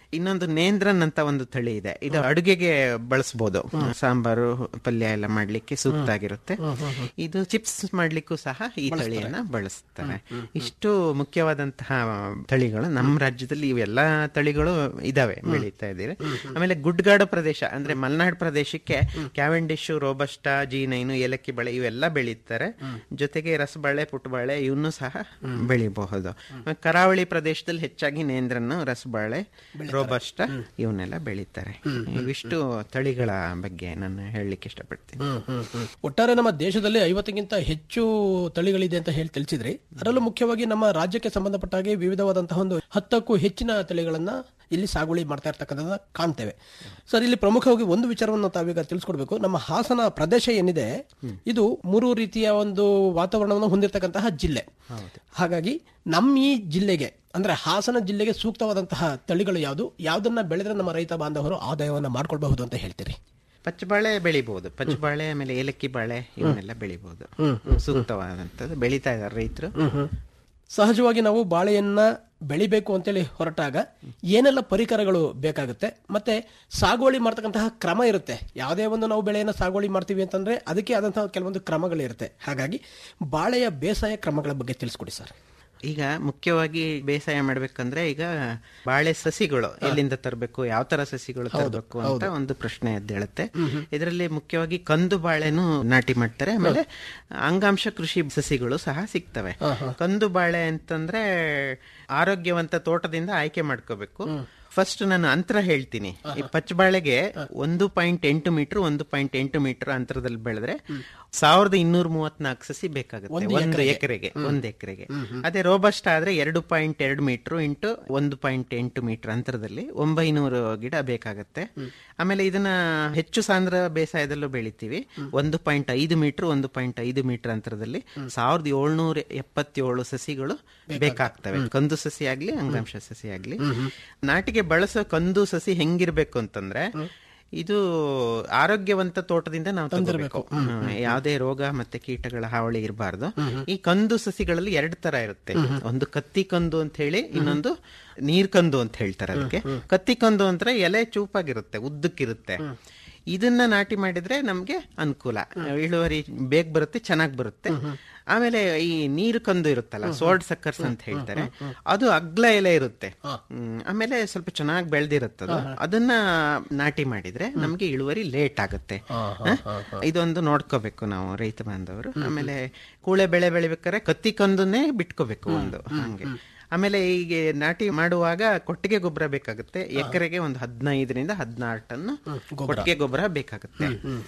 ಇನ್ನೊಂದು ನೇಂದ್ರನ್ ಅಂತ ಒಂದು ತಳಿ ಇದೆ ಇದು ಅಡುಗೆಗೆ ಬಳಸಬಹುದು ಸಾಂಬಾರು ಪಲ್ಯ ಎಲ್ಲ ಮಾಡ್ಲಿಕ್ಕೆ ಸೂಕ್ತ ಆಗಿರುತ್ತೆ ಇದು ಚಿಪ್ಸ್ ಮಾಡ್ಲಿಕ್ಕೂ ಸಹ ಈ ತಳಿಯನ್ನ ಬಳಸ್ತಾರೆ ಇಷ್ಟು ಮುಖ್ಯವಾದಂತಹ ತಳಿಗಳು ನಮ್ಮ ರಾಜ್ಯದಲ್ಲಿ ಇವೆಲ್ಲ ತಳಿಗಳು ಇದಾವೆ ಬೆಳೀತಾ ಇದ್ದೀರಿ ಆಮೇಲೆ ಗುಡ್ಗಾಡು ಪ್ರದೇಶ ಅಂದ್ರೆ ಮಲೆನಾಡು ಪ್ರದೇಶಕ್ಕೆ ಕ್ಯಾವೆಂಡಿಶ್ ರೋಬಸ್ಟಾ ಜಿ ನೈನು ಏಲಕ್ಕಿ ಬಳೆ ಇವೆಲ್ಲ ಬೆಳೀತಾರೆ ಜೊತೆಗೆ ರಸಬಾಳೆ ಪುಟ್ಟಬಾಳೆ ಇವನ್ನೂ ಸಹ ಬೆಳಿಬಹುದು ಕರಾವಳಿ ಪ್ರದೇಶದಲ್ಲಿ ಹೆಚ್ಚಾಗಿ ನೇಂದ್ರನ್ನು ರಸಬಾಳೆ ರೋಬಸ್ಟಾ ಇವನ್ನೆಲ್ಲ ಬೆಳೀತಾರೆ ಇವಿಷ್ಟು ತಳಿಗಳ ಬಗ್ಗೆ ನಾನು ಹೇಳಲಿಕ್ಕೆ ಇಷ್ಟಪಡ್ತೀನಿ ಒಟ್ಟಾರೆ ನಮ್ಮ ದೇಶದಲ್ಲಿ ಐವತ್ತಕ್ಕಿಂತ ಹೆಚ್ಚು ತಳಿಗಳಿದೆ ಅಂತ ಹೇಳಿ ತಿಳಿಸಿದ್ರಿ ಅದರಲ್ಲೂ ಮುಖ್ಯವಾಗಿ ನಮ್ಮ ರಾಜ್ಯಕ್ಕೆ ಸಂಬಂಧಪಟ್ಟ ಹಾಗೆ ವಿವಿಧವಾದಂತಹ ಒಂದು ಹತ್ತಕ್ಕೂ ಹೆಚ್ಚಿನ ತಳಿಗಳನ್ನ ಇಲ್ಲಿ ಸಾಗುವಳಿ ಮಾಡ್ತಾ ಇರ್ತಕ್ಕಂಥದ್ದನ್ನ ಕಾಣ್ತೇವೆ ಸರ್ ಇಲ್ಲಿ ಪ್ರಮುಖವಾಗಿ ಒಂದು ವಿಚಾರವನ್ನು ತಾವೀಗ ತಿಳಿಸ್ಕೊಡ್ಬೇಕು ನಮ್ಮ ಹಾಸನ ಪ್ರದೇಶ ಏನಿದೆ ಇದು ಮೂರು ರೀತಿಯ ಒಂದು ವಾತಾವರಣವನ್ನು ಹೊಂದಿರತಕ್ಕಂತಹ ಜಿಲ್ಲೆ ಹಾಗಾಗಿ ನಮ್ಮ ಈ ಜಿಲ್ಲೆಗೆ ಅಂದ್ರೆ ಹಾಸನ ಜಿಲ್ಲೆಗೆ ಸೂಕ್ತವಾದಂತಹ ತಳಿಗಳು ಯಾವುದು ಯಾವ್ದನ್ನ ಬೆಳೆದ್ರೆ ನಮ್ಮ ರೈತ ಬಾಂಧವರು ಆದಾಯವನ್ನ ಮಾಡ್ಕೊಳ್ಬಹುದು ಅಂತ ಹೇಳ್ತೀರಿ ಪಚ್ಚಬಾಳೆ ಬೆಳಿಬಹುದು ಪಚ್ಚಬಾಳೆ ಆಮೇಲೆ ಏಲಕ್ಕಿ ಬಾಳೆ ಇವನ್ನೆಲ್ಲ ಬೆಳಿಬಹುದು ಸೂಕ್ತವಾದಂತದ್ದು ಬೆಳೀತಾ ಇದಾರೆ ರೈತರು ಸಹಜವಾಗಿ ನಾವು ಬಾಳೆಯನ್ನ ಬೆಳಿಬೇಕು ಅಂತೇಳಿ ಹೊರಟಾಗ ಏನೆಲ್ಲ ಪರಿಕರಗಳು ಬೇಕಾಗುತ್ತೆ ಮತ್ತೆ ಸಾಗುವಳಿ ಮಾಡ್ತಕ್ಕಂತಹ ಕ್ರಮ ಇರುತ್ತೆ ಯಾವುದೇ ಒಂದು ನಾವು ಬೆಳೆಯನ್ನು ಸಾಗುವಳಿ ಮಾಡ್ತೀವಿ ಅಂತಂದ್ರೆ ಅದಕ್ಕೆ ಆದಂತಹ ಕೆಲವೊಂದು ಕ್ರಮಗಳಿರುತ್ತೆ ಹಾಗಾಗಿ ಬಾಳೆಯ ಬೇಸಾಯ ಕ್ರಮಗಳ ಬಗ್ಗೆ ತಿಳಿಸ್ಕೊಡಿ ಸರ್ ಈಗ ಮುಖ್ಯವಾಗಿ ಬೇಸಾಯ ಮಾಡ್ಬೇಕಂದ್ರೆ ಈಗ ಬಾಳೆ ಸಸಿಗಳು ಎಲ್ಲಿಂದ ತರಬೇಕು ಯಾವ ತರ ಸಸಿಗಳು ತರಬೇಕು ಅಂತ ಒಂದು ಪ್ರಶ್ನೆ ಎದ್ದೇಳುತ್ತೆ ಇದರಲ್ಲಿ ಮುಖ್ಯವಾಗಿ ಕಂದು ಬಾಳೆನು ನಾಟಿ ಮಾಡ್ತಾರೆ ಆಮೇಲೆ ಅಂಗಾಂಶ ಕೃಷಿ ಸಸಿಗಳು ಸಹ ಸಿಗ್ತವೆ ಕಂದು ಬಾಳೆ ಅಂತಂದ್ರೆ ಆರೋಗ್ಯವಂತ ತೋಟದಿಂದ ಆಯ್ಕೆ ಮಾಡ್ಕೋಬೇಕು ಫಸ್ಟ್ ನಾನು ಅಂತರ ಹೇಳ್ತೀನಿ ಈ ಪಚ್ಚಬಾಳೆಗೆ ಒಂದು ಪಾಯಿಂಟ್ ಎಂಟು ಮೀಟರ್ ಒಂದು ಪಾಯಿಂಟ್ ಎಂಟು ಮೀಟರ್ ಅಂತರದಲ್ಲಿ ಬೆಳೆದ್ರೆ ಸಾವಿರದ ಇನ್ನೂರ ಮೂವತ್ನಾಲ್ಕು ಸಸಿ ಬೇಕಾಗುತ್ತೆ ಒಂದು ಎಕರೆಗೆ ಒಂದು ಎಕರೆಗೆ ಅದೇ ರೋಬಸ್ಟ್ ಆದ್ರೆ ಎರಡು ಪಾಯಿಂಟ್ ಎರಡು ಮೀಟರ್ ಇಂಟು ಒಂದು ಪಾಯಿಂಟ್ ಎಂಟು ಮೀಟರ್ ಅಂತರದಲ್ಲಿ ಒಂಬೈನೂರು ಗಿಡ ಬೇಕಾಗುತ್ತೆ ಆಮೇಲೆ ಇದನ್ನ ಹೆಚ್ಚು ಸಾಂದ್ರ ಬೇಸಾಯದಲ್ಲೂ ಬೆಳಿತೀವಿ ಒಂದು ಪಾಯಿಂಟ್ ಐದು ಮೀಟರ್ ಒಂದು ಪಾಯಿಂಟ್ ಐದು ಮೀಟರ್ ಅಂತರದಲ್ಲಿ ಸಾವಿರದ ಏಳ್ನೂರ ಎಪ್ಪತ್ತೇಳು ಸಸಿಗಳು ಬೇಕಾಗ್ತವೆ ಕಂದು ಸಸಿ ಆಗ್ಲಿ ಅಂಗಾಂಶ ಸಸಿ ಆಗ್ಲಿ ನಾಟಿಗೆ ಬಳಸೋ ಕಂದು ಸಸಿ ಹೆಂಗಿರ್ಬೇಕು ಅಂತಂದ್ರೆ ಇದು ಆರೋಗ್ಯವಂತ ತೋಟದಿಂದ ನಾವು ತಗೋಬೇಕು ಯಾವುದೇ ರೋಗ ಮತ್ತೆ ಕೀಟಗಳ ಹಾವಳಿ ಇರಬಾರ್ದು ಈ ಕಂದು ಸಸಿಗಳಲ್ಲಿ ಎರಡು ತರ ಇರುತ್ತೆ ಒಂದು ಕತ್ತಿ ಕಂದು ಅಂತ ಹೇಳಿ ಇನ್ನೊಂದು ನೀರ್ ಕಂದು ಅಂತ ಹೇಳ್ತಾರೆ ಅದಕ್ಕೆ ಕತ್ತಿ ಕಂದು ಅಂದ್ರೆ ಎಲೆ ಚೂಪಾಗಿರುತ್ತೆ ಉದ್ದಕ್ಕಿರುತ್ತೆ ಇದನ್ನ ನಾಟಿ ಮಾಡಿದ್ರೆ ನಮ್ಗೆ ಅನುಕೂಲ ಇಳುವರಿ ಬೇಗ ಬರುತ್ತೆ ಚೆನ್ನಾಗಿ ಬರುತ್ತೆ ಆಮೇಲೆ ಈ ನೀರು ಕಂದು ಇರುತ್ತಲ್ಲ ಸೋಲ್ಡ್ ಸಕ್ಕರ್ಸ್ ಅಂತ ಹೇಳ್ತಾರೆ ಅದು ಅಗ್ಲ ಎಲೆ ಇರುತ್ತೆ ಹ್ಮ್. ಆಮೇಲೆ ಸ್ವಲ್ಪ ಚೆನ್ನಾಗಿ ಬೆಳೆದಿರುತ್ತದು ಅದನ್ನ ನಾಟಿ ಮಾಡಿದ್ರೆ ನಮ್ಗೆ ಇಳುವರಿ ಲೇಟ್ ಆಗುತ್ತೆ ಹ? ಇದೊಂದು ನೋಡ್ಕೋಬೇಕು ನಾವು ರೈತ ಬಾಂಧವರು ಆಮೇಲೆ ಕೂಳೆ ಬೆಳೆ ಬೆಳಿಬೇಕಾದ್ರೆ ಕತ್ತಿ ಕಂದುನೇ ಬಿಟ್ಕೋಬೇಕು ಒಂದು ಹಂಗೆ ಆಮೇಲೆ ಈಗ ನಾಟಿ ಮಾಡುವಾಗ ಕೊಟ್ಟಿಗೆ ಗೊಬ್ಬರ ಬೇಕಾಗುತ್ತೆ ಎಕರೆಗೆ ಒಂದು ಹದಿನೈದರಿಂದ ಹದಿನಾರು ಟನ್ ಕೊಟ್ಟಿಗೆ ಗೊಬ್ಬರ ಬೇಕಾಗುತ್ತೆ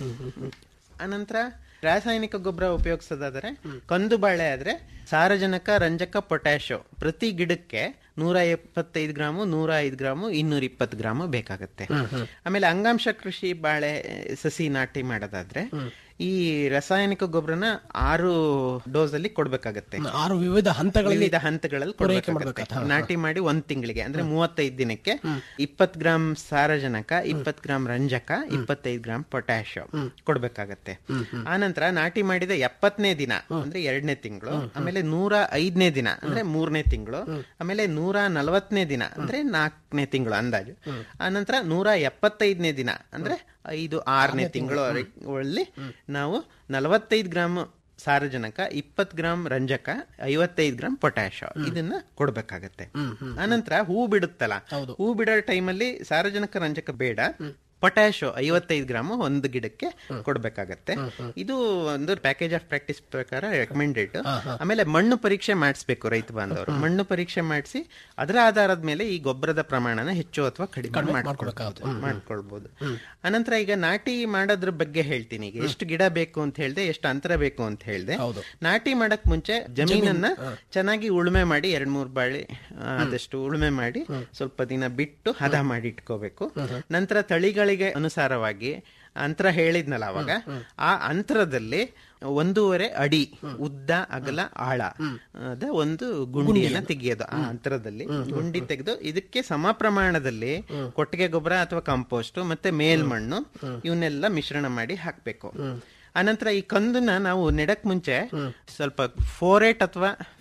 ಅನಂತರ ರಾಸಾಯನಿಕ ಗೊಬ್ಬರ ಉಪಯೋಗಿಸೋದಾದ್ರೆ ಕಂದು ಬಾಳೆ ಆದ್ರೆ ಸಾರಜನಕ ರಂಜಕ ಪೊಟ್ಯಾಶೋ ಪ್ರತಿ ಗಿಡಕ್ಕೆ ನೂರ ಎಪ್ಪತ್ತೈದು ಗ್ರಾಮು ನೂರ ಐದು ಗ್ರಾಮು ಇನ್ನೂರ ಇಪ್ಪತ್ತು ಗ್ರಾಮು ಬೇಕಾಗುತ್ತೆ ಆಮೇಲೆ ಅಂಗಾಂಶ ಕೃಷಿ ಬಾಳೆ ಸಸಿ ನಾಟಿ ಮಾಡೋದಾದ್ರೆ ಈ ರಾಸಾಯನಿಕ ಗೊಬ್ಬರನ ಆರು ಡೋಸ್ ಅಲ್ಲಿ ಕೊಡ್ಬೇಕಾಗತ್ತೆ ಆರು ವಿವಿಧ ಹಂತಗಳಲ್ಲಿ ವಿವಿಧ ಹಂತಗಳಲ್ಲಿ ಕೊಡ್ಬೇಕಾಗತ್ತೆ ನಾಟಿ ಮಾಡಿ ಒಂದ್ ತಿಂಗಳಿಗೆ ಅಂದ್ರೆ ಮೂವತ್ತೈದು ದಿನಕ್ಕೆ ಇಪ್ಪತ್ ಗ್ರಾಮ್ ಸಾರಜನಕ ಇಪ್ಪತ್ ಗ್ರಾಮ್ ರಂಜಕ ಇಪ್ಪತ್ತೈದು ಗ್ರಾಮ್ ಪೊಟ್ಯಾಶೋ ಕೊಡ್ಬೇಕಾಗತ್ತೆ ಆನಂತರ ನಾಟಿ ಮಾಡಿದ ಎಪ್ಪತ್ತನೇ ದಿನ ಅಂದ್ರೆ ಎರಡನೇ ತಿಂಗಳು ಆಮೇಲೆ ನೂರ ಐದನೇ ದಿನ ಅಂದ್ರೆ ಮೂರನೇ ತಿಂಗಳು ಆಮೇಲೆ ನೂರ ನಲವತ್ತನೇ ದಿನ ಅಂದ್ರೆ ನಾಲ್ಕನೇ ತಿಂಗಳು ಅಂದಾಜು ಆನಂತರ ನೂರ ಎಪ್ಪತ್ತೈದನೇ ದಿನ ಅಂದ್ರೆ ಐದು ಆರನೇ ತಿಂಗಳಲ್ಲಿ ನಾವು ನಲವತ್ತೈದು ಗ್ರಾಮ್ ಸಾರಜನಕ ಇಪ್ಪತ್ ಗ್ರಾಮ್ ರಂಜಕ ಐವತ್ತೈದು ಗ್ರಾಮ್ ಪೊಟ್ಯಾಶೋ ಇದನ್ನ ಕೊಡ್ಬೇಕಾಗತ್ತೆ ಆನಂತರ ಹೂ ಬಿಡುತ್ತಲ್ಲ ಹೂ ಬಿಡೋ ಟೈಮಲ್ಲಿ ಸಾರಜನಕ ರಂಜಕ ಬೇಡ ಪೊಟ್ಯಾಶೋ ಐವತ್ತೈದು ಗ್ರಾಮ್ ಒಂದು ಗಿಡಕ್ಕೆ ಕೊಡ್ಬೇಕಾಗತ್ತೆ ಇದು ಒಂದು ಪ್ಯಾಕೇಜ್ ಆಫ್ ಪ್ರಾಕ್ಟೀಸ್ ಪ್ರಕಾರ ರೆಕಮೆಂಡೆಡ್ ಆಮೇಲೆ ಮಣ್ಣು ಪರೀಕ್ಷೆ ಮಾಡಿಸ್ಬೇಕು ರೈತ ಬಾಂಧವರು ಮಣ್ಣು ಪರೀಕ್ಷೆ ಮಾಡಿಸಿ ಅದರ ಆಧಾರದ ಮೇಲೆ ಈ ಗೊಬ್ಬರದ ಪ್ರಮಾಣನ ಹೆಚ್ಚು ಅಥವಾ ಕಡಿಮೆ ಮಾಡ್ಕೊಳ್ಬಹುದು ಮಾಡ್ಕೊಳ್ಬಹುದು ಅನಂತರ ಈಗ ನಾಟಿ ಮಾಡೋದ್ರ ಬಗ್ಗೆ ಹೇಳ್ತೀನಿ ಈಗ ಎಷ್ಟು ಗಿಡ ಬೇಕು ಅಂತ ಹೇಳ್ದೆ ಎಷ್ಟು ಅಂತರ ಬೇಕು ಅಂತ ಹೇಳ್ದೆ ನಾಟಿ ಮಾಡಕ್ ಮುಂಚೆ ಜಮೀನನ್ನ ಚೆನ್ನಾಗಿ ಉಳುಮೆ ಮಾಡಿ ಎರಡ್ ಮೂರ್ ಬಾಳಿ ಆ, ಆದಷ್ಟು ಉಳುಮೆ ಮಾಡಿ ಸ್ವಲ್ಪ ದಿನ ಬಿಟ್ಟು ಹದ ಮಾಡಿ ಇಟ್ಕೋಬೇಕು ನಂತರ ತಳಿಗಳಿಗೆ ಅನುಸಾರವಾಗಿ ಅಂತರ ಹೇಳಿದ್ನಲ್ಲ ಅವಾಗ ಆ ಅಂತರದಲ್ಲಿ ಒಂದೂವರೆ ಅಡಿ ಉದ್ದ ಅಗಲ ಆಳ ಅದ ಒಂದು ಗುಂಡಿಯನ್ನ ತೆಗೆಯೋದು ಆ ಅಂತರದಲ್ಲಿ ಗುಂಡಿ ತೆಗೆದು ಇದಕ್ಕೆ ಸಮ ಪ್ರಮಾಣದಲ್ಲಿ ಕೊಟ್ಟಿಗೆ ಗೊಬ್ಬರ ಅಥವಾ ಕಂಪೋಸ್ಟ್ ಮತ್ತೆ ಮೇಲ್ಮಣ್ಣು ಇವನ್ನೆಲ್ಲ ಮಿಶ್ರಣ ಮಾಡಿ ಹಾಕ್ಬೇಕು ಅನಂತರ ಈ ಕಂದನ್ನ ನಾವು ನೆಡಕ್ ಮುಂಚೆ ಸ್ವಲ್ಪ ಫೋರೇಟ್ ಅಥವಾ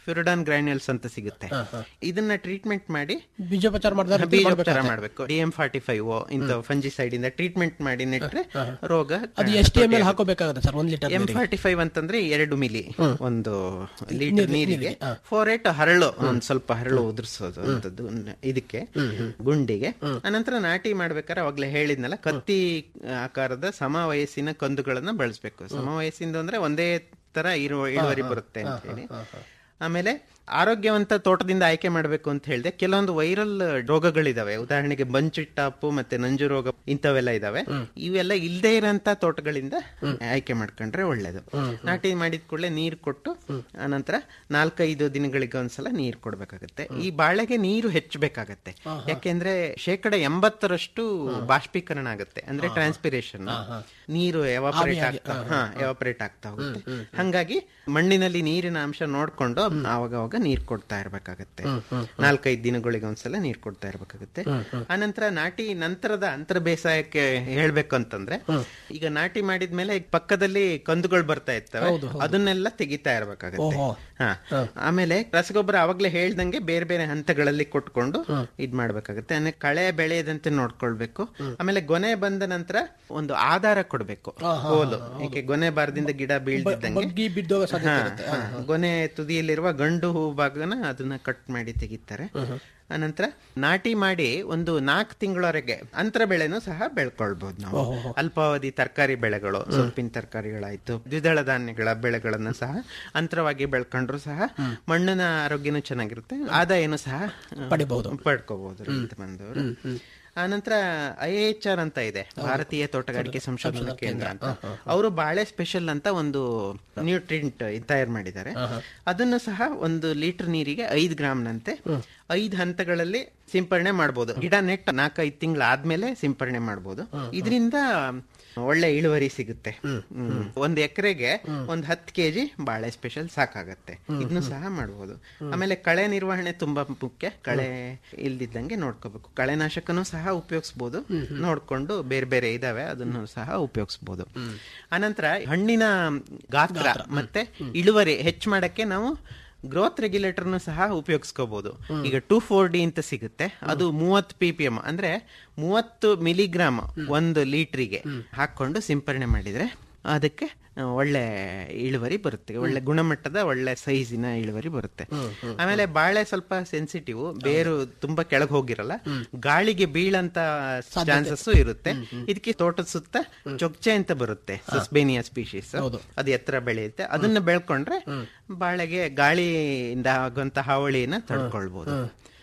ಫ್ಯುರಡಾನ್ ಗ್ರ್ಯಾನ್ಯೂಲ್ಸ್ ಅಂತ ಸಿಗುತ್ತೆ ಇದನ್ನ ಟ್ರೀಟ್ಮೆಂಟ್ ಮಾಡಿ ಬೀಜೋಪಚಾರ ಮಾಡಿದ್ರೆ ಬೀಜೋಪಚಾರ ಮಾಡಬೇಕು ಡಿ ಎಂ ಫಾರ್ಟಿ ಫೈವ್ ಇಂಥ ಫಂಜಿಸೈಡ್ ಇಂದ ಟ್ರೀಟ್ಮೆಂಟ್ ಮಾಡಿ ನೆಟ್ರೆ ರೋಗ ಅದು ಎಷ್ಟು ಎಮ್ ಎಲ್ ಹಾಕೋಬೇಕಾಗುತ್ತೆ ಸರ್ ಒಂದ್ ಲೀಟರ್ ಎಂ ಫಾರ್ಟಿ ಫೈವ್ ಅಂತಂದ್ರೆ ಎರಡು ಮಿಲಿ ಒಂದು ಲೀಟರ್ ನೀರಿಗೆ ಫೋರ್ ಏಟ್ ಹರಳು ಒಂದ್ ಸ್ವಲ್ಪ ಹರಳು ಉದುರಿಸೋದು ಅಂತದ್ದು ಇದಕ್ಕೆ ಗುಂಡಿಗೆ ಅನಂತರ ನಾಟಿ ಮಾಡ್ಬೇಕಾದ್ರೆ ಅವಾಗ್ಲೇ ಹೇಳಿದ್ನಲ್ಲ ಕತ್ತಿ ಆಕಾರದ ಸಮ ವಯಸ್ಸಿನ ಕಂದುಗಳನ್ನ ಬಳಸ್ಬೇಕು ಸಮ ವಯಸ್ಸಿಂದ ಅಂದ್ರೆ ಒಂದೇ ತರ ಇರುವ ಇಳುವರಿ ಬರುತ್ತೆ ಅಂತ ಹೇಳಿ ಆಮೇಲೆ ಆರೋಗ್ಯವಂತ ತೋಟದಿಂದ ಆಯ್ಕೆ ಮಾಡಬೇಕು ಅಂತ ಹೇಳಿದೆ ಕೆಲವೊಂದು ವೈರಲ್ ರೋಗಗಳಿದಾವೆ ಉದಾಹರಣೆಗೆ ಬಂಚಿಟ್ಟಾಪು ಮತ್ತೆ ನಂಜು ರೋಗ ಇಂಥವೆಲ್ಲ ಇದಾವೆ ಇವೆಲ್ಲ ಇಲ್ಲದೆ ಇರೋಂತ ತೋಟಗಳಿಂದ ಆಯ್ಕೆ ಮಾಡ್ಕೊಂಡ್ರೆ ಒಳ್ಳೇದು ನಾಟಿ ಮಾಡಿದ ಕೂಡಲೇ ನೀರು ಕೊಟ್ಟು ಆನಂತರ ನಾಲ್ಕೈದು ದಿನಗಳಿಗೆ ಒಂದ್ಸಲ ನೀರು ಕೊಡ್ಬೇಕಾಗತ್ತೆ ಈ ಬಾಳೆಗೆ ನೀರು ಹೆಚ್ಚಬೇಕಾಗತ್ತೆ ಯಾಕೆಂದ್ರೆ ಶೇಕಡ ಎಂಬತ್ತರಷ್ಟು ಬಾಷ್ಪೀಕರಣ ಆಗುತ್ತೆ ಅಂದ್ರೆ ಟ್ರಾನ್ಸ್ಪಿರೇಷನ್ ನೀರು ಎವಾಪರೇಟ್ ಆಗ್ತಾ ಹಾ ಎವಾಪರೇಟ್ ಆಗ್ತಾ ಹೋಗುತ್ತೆ ಹಂಗಾಗಿ ಮಣ್ಣಿನಲ್ಲಿ ನೀರಿನ ಅಂಶ ನೋಡ್ಕೊಂಡು ಆವಾಗ ಅವಾಗ ನೀರ್ ಕೊಡ್ತಾ ಇರ್ಬೇಕಾಗತ್ತೆ ನಾಲ್ಕೈದು ದಿನಗಳಿಗೆ ಒಂದ್ಸಲ ನೀರ್ ಕೊಡ್ತಾ ಇರ್ಬೇಕಾಗತ್ತೆ ಆನಂತರ ನಾಟಿ ನಂತರದ ಅಂತರ ಬೇಸಾಯಕ್ಕೆ ಹೇಳ್ಬೇಕು ಅಂತಂದ್ರೆ ಈಗ ನಾಟಿ ಮಾಡಿದ್ಮೇಲೆ ಪಕ್ಕದಲ್ಲಿ ಕಂದುಗಳು ಬರ್ತಾ ಇರ್ತವೆ ಅದನ್ನೆಲ್ಲ ತೆಗಿತಾ ಇರ್ಬೇಕಾಗತ್ತೆ ಹಾ ಆಮೇಲೆ ರಸಗೊಬ್ಬರ ಅವಾಗ್ಲೇ ಹೇಳ್ದಂಗೆ ಬೇರೆ ಬೇರೆ ಹಂತಗಳಲ್ಲಿ ಕೊಟ್ಕೊಂಡು ಇದ್ ಮಾಡ್ಬೇಕಾಗತ್ತೆ ಅಂದ್ರೆ ಕಳೆ ಬೆಳೆಯದಂತೆ ನೋಡ್ಕೊಳ್ಬೇಕು ಆಮೇಲೆ ಗೊನೆ ಬಂದ ನಂತರ ಒಂದು ಆಧಾರ ಕೊಡ್ಬೇಕು ಹೋಲು ಏಕೆ ಗೊನೆ ಬಾರದಿಂದ ಗಿಡ ಬೀಳ್ದಿದ್ದಂಗೆ ಬಗ್ಗಿ ಬಿದ್ದೋಗೋ ಸಾಧ್ಯತೆ ಹಾ, ಇರುತ್ತೆ. ಹಾ. ಗೊನೆ ತುದಿಯಲ್ಲಿರುವ ಗಂಡು ಹೂ ಭಾಗನ ಅದನ್ನ ಕಟ್ ಮಾಡಿ ತೆಗಿತಾರೆ ಅನಂತರ ನಾಟಿ ಮಾಡಿ ಒಂದು ನಾಲ್ಕು ತಿಂಗಳವರೆಗೆ ಅಂತರ ಬೆಳೆನೂ ಸಹ ಬೆಳ್ಕೊಳ್ಬಹುದು ನಾವು ಅಲ್ಪಾವಧಿ ತರಕಾರಿ ಬೆಳೆಗಳು ಸೊಪ್ಪಿನ ತರಕಾರಿಗಳಾಯ್ತು ದ್ವಿದಳ ಧಾನ್ಯಗಳ ಬೆಳೆಗಳನ್ನ ಸಹ ಅಂತರವಾಗಿ ಬೆಳ್ಕೊಂಡ್ರು ಸಹ ಮಣ್ಣಿನ ಆರೋಗ್ಯನೂ ಚೆನ್ನಾಗಿರುತ್ತೆ ಆದಾಯನೂ ಸಹ ಆ, ಪಡಿಬಹುದು. ಪಡ್ಕೋಬಹುದು ರೈತ ಬಂದವರು ಆನಂತರ ಐ ಎಚ್ ಆರ್ ಅಂತ ಇದೆ ಭಾರತೀಯ ತೋಟಗಾರಿಕೆ ಸಂಶೋಧನಾ ಕೇಂದ್ರ ಅಂತ ಅವರು ಬಾಳೆ ಸ್ಪೆಷಲ್ ಅಂತ ಒಂದು ನ್ಯೂಟ್ರಿಯಂಟ್ ತಯಾರು ಮಾಡಿದ್ದಾರೆ ಅದನ್ನು ಸಹ ಒಂದು ಲೀಟರ್ ನೀರಿಗೆ ಐದು ಗ್ರಾಮ್ನಂತೆ ಐದು ಹಂತಗಳಲ್ಲಿ ಸಿಂಪರಣೆ ಮಾಡಬಹುದು ಗಿಡ ನೆಟ್ ನಾಲ್ಕೈದು ತಿಂಗಳ ಆದ್ಮೇಲೆ ಸಿಂಪರಣೆ ಮಾಡಬಹುದು ಇದರಿಂದ ಒಳ್ಳೆ ಇಳುವರಿ ಸಿಗುತ್ತೆ ಹ್ಮ್. ಒಂದ್ ಎಕರೆಗೆ ಒಂದ್ ಹತ್ತು ಕೆಜಿ ಬಾಳೆ ಸ್ಪೆಷಲ್ ಸಾಕಾಗತ್ತೆ ಇದನ್ನು ಸಹ ಮಾಡಬಹುದು ಆಮೇಲೆ ಕಳೆ ನಿರ್ವಹಣೆ ತುಂಬಾ ಮುಖ್ಯ ಕಳೆ ಇಲ್ದಿದ್ದಂಗೆ ನೋಡ್ಕೋಬೇಕು ಕಳೆನಾಶಕನೂ ಸಹ ಉಪಯೋಗಿಸಬಹುದು ನೋಡ್ಕೊಂಡು ಬೇರೆ ಬೇರೆ ಇದಾವೆ ಅದನ್ನು ಸಹ ಉಪಯೋಗಿಸಬಹುದು ಅನಂತರ ಹಣ್ಣಿನ ಗಾತ್ರ ಮತ್ತೆ ಇಳುವರಿ ಹೆಚ್ಚು ಮಾಡಕ್ಕೆ ನಾವು ಗ್ರೋತ್ ರೆಗ್ಯುಲೇಟರ್ನು ಸಹ ಉಪಯೋಗಿಸ್ಕೋಬಹುದು ಈಗ ಟೂ ಫೋರ್ ಡಿ ಅಂತ ಸಿಗುತ್ತೆ ಅದು ಮೂವತ್ತು ಪಿ ಪಿ ಎಂ ಅಂದ್ರೆ ಮೂವತ್ತು ಮಿಲಿಗ್ರಾಮ್ ಒಂದು ಲೀಟ್ರಿಗೆ ಹಾಕೊಂಡು ಸಿಂಪರಣೆ ಮಾಡಿದ್ರೆ ಅದಕ್ಕೆ ಆ, ಒಳ್ಳೆ ಇಳುವರಿ ಬರುತ್ತೆ ಒಳ್ಳೆ ಗುಣಮಟ್ಟದ ಒಳ್ಳೆ ಸೈಜಿನ ಇಳುವರಿ ಬರುತ್ತೆ ಆಮೇಲೆ ಬಾಳೆ ಸ್ವಲ್ಪ ಸೆನ್ಸಿಟಿವ್ ಬೇರು ತುಂಬಾ ಕೆಳಗೆ ಹೋಗಿರಲ್ಲ ಗಾಳಿಗೆ ಬೀಳಂತ ಚಾನ್ಸಸ್ ಇರುತ್ತೆ ಇದಕ್ಕೆ ತೋಟದ ಸುತ್ತ ಚೊಚ್ಚೆ ಅಂತ ಬರುತ್ತೆ ಸಸ್ಬೇನಿಯಾ ಸ್ಪೀಶೀಸ್ ಅದು ಎತ್ತರ ಬೆಳೆಯುತ್ತೆ ಅದನ್ನ ಬೆಳ್ಕೊಂಡ್ರೆ ಬಾಳೆಗೆ ಗಾಳಿಯಿಂದ ಆಗುವಂತ ಹಾವಳಿನ ತಡ್ಕೊಳ್ಬಹುದು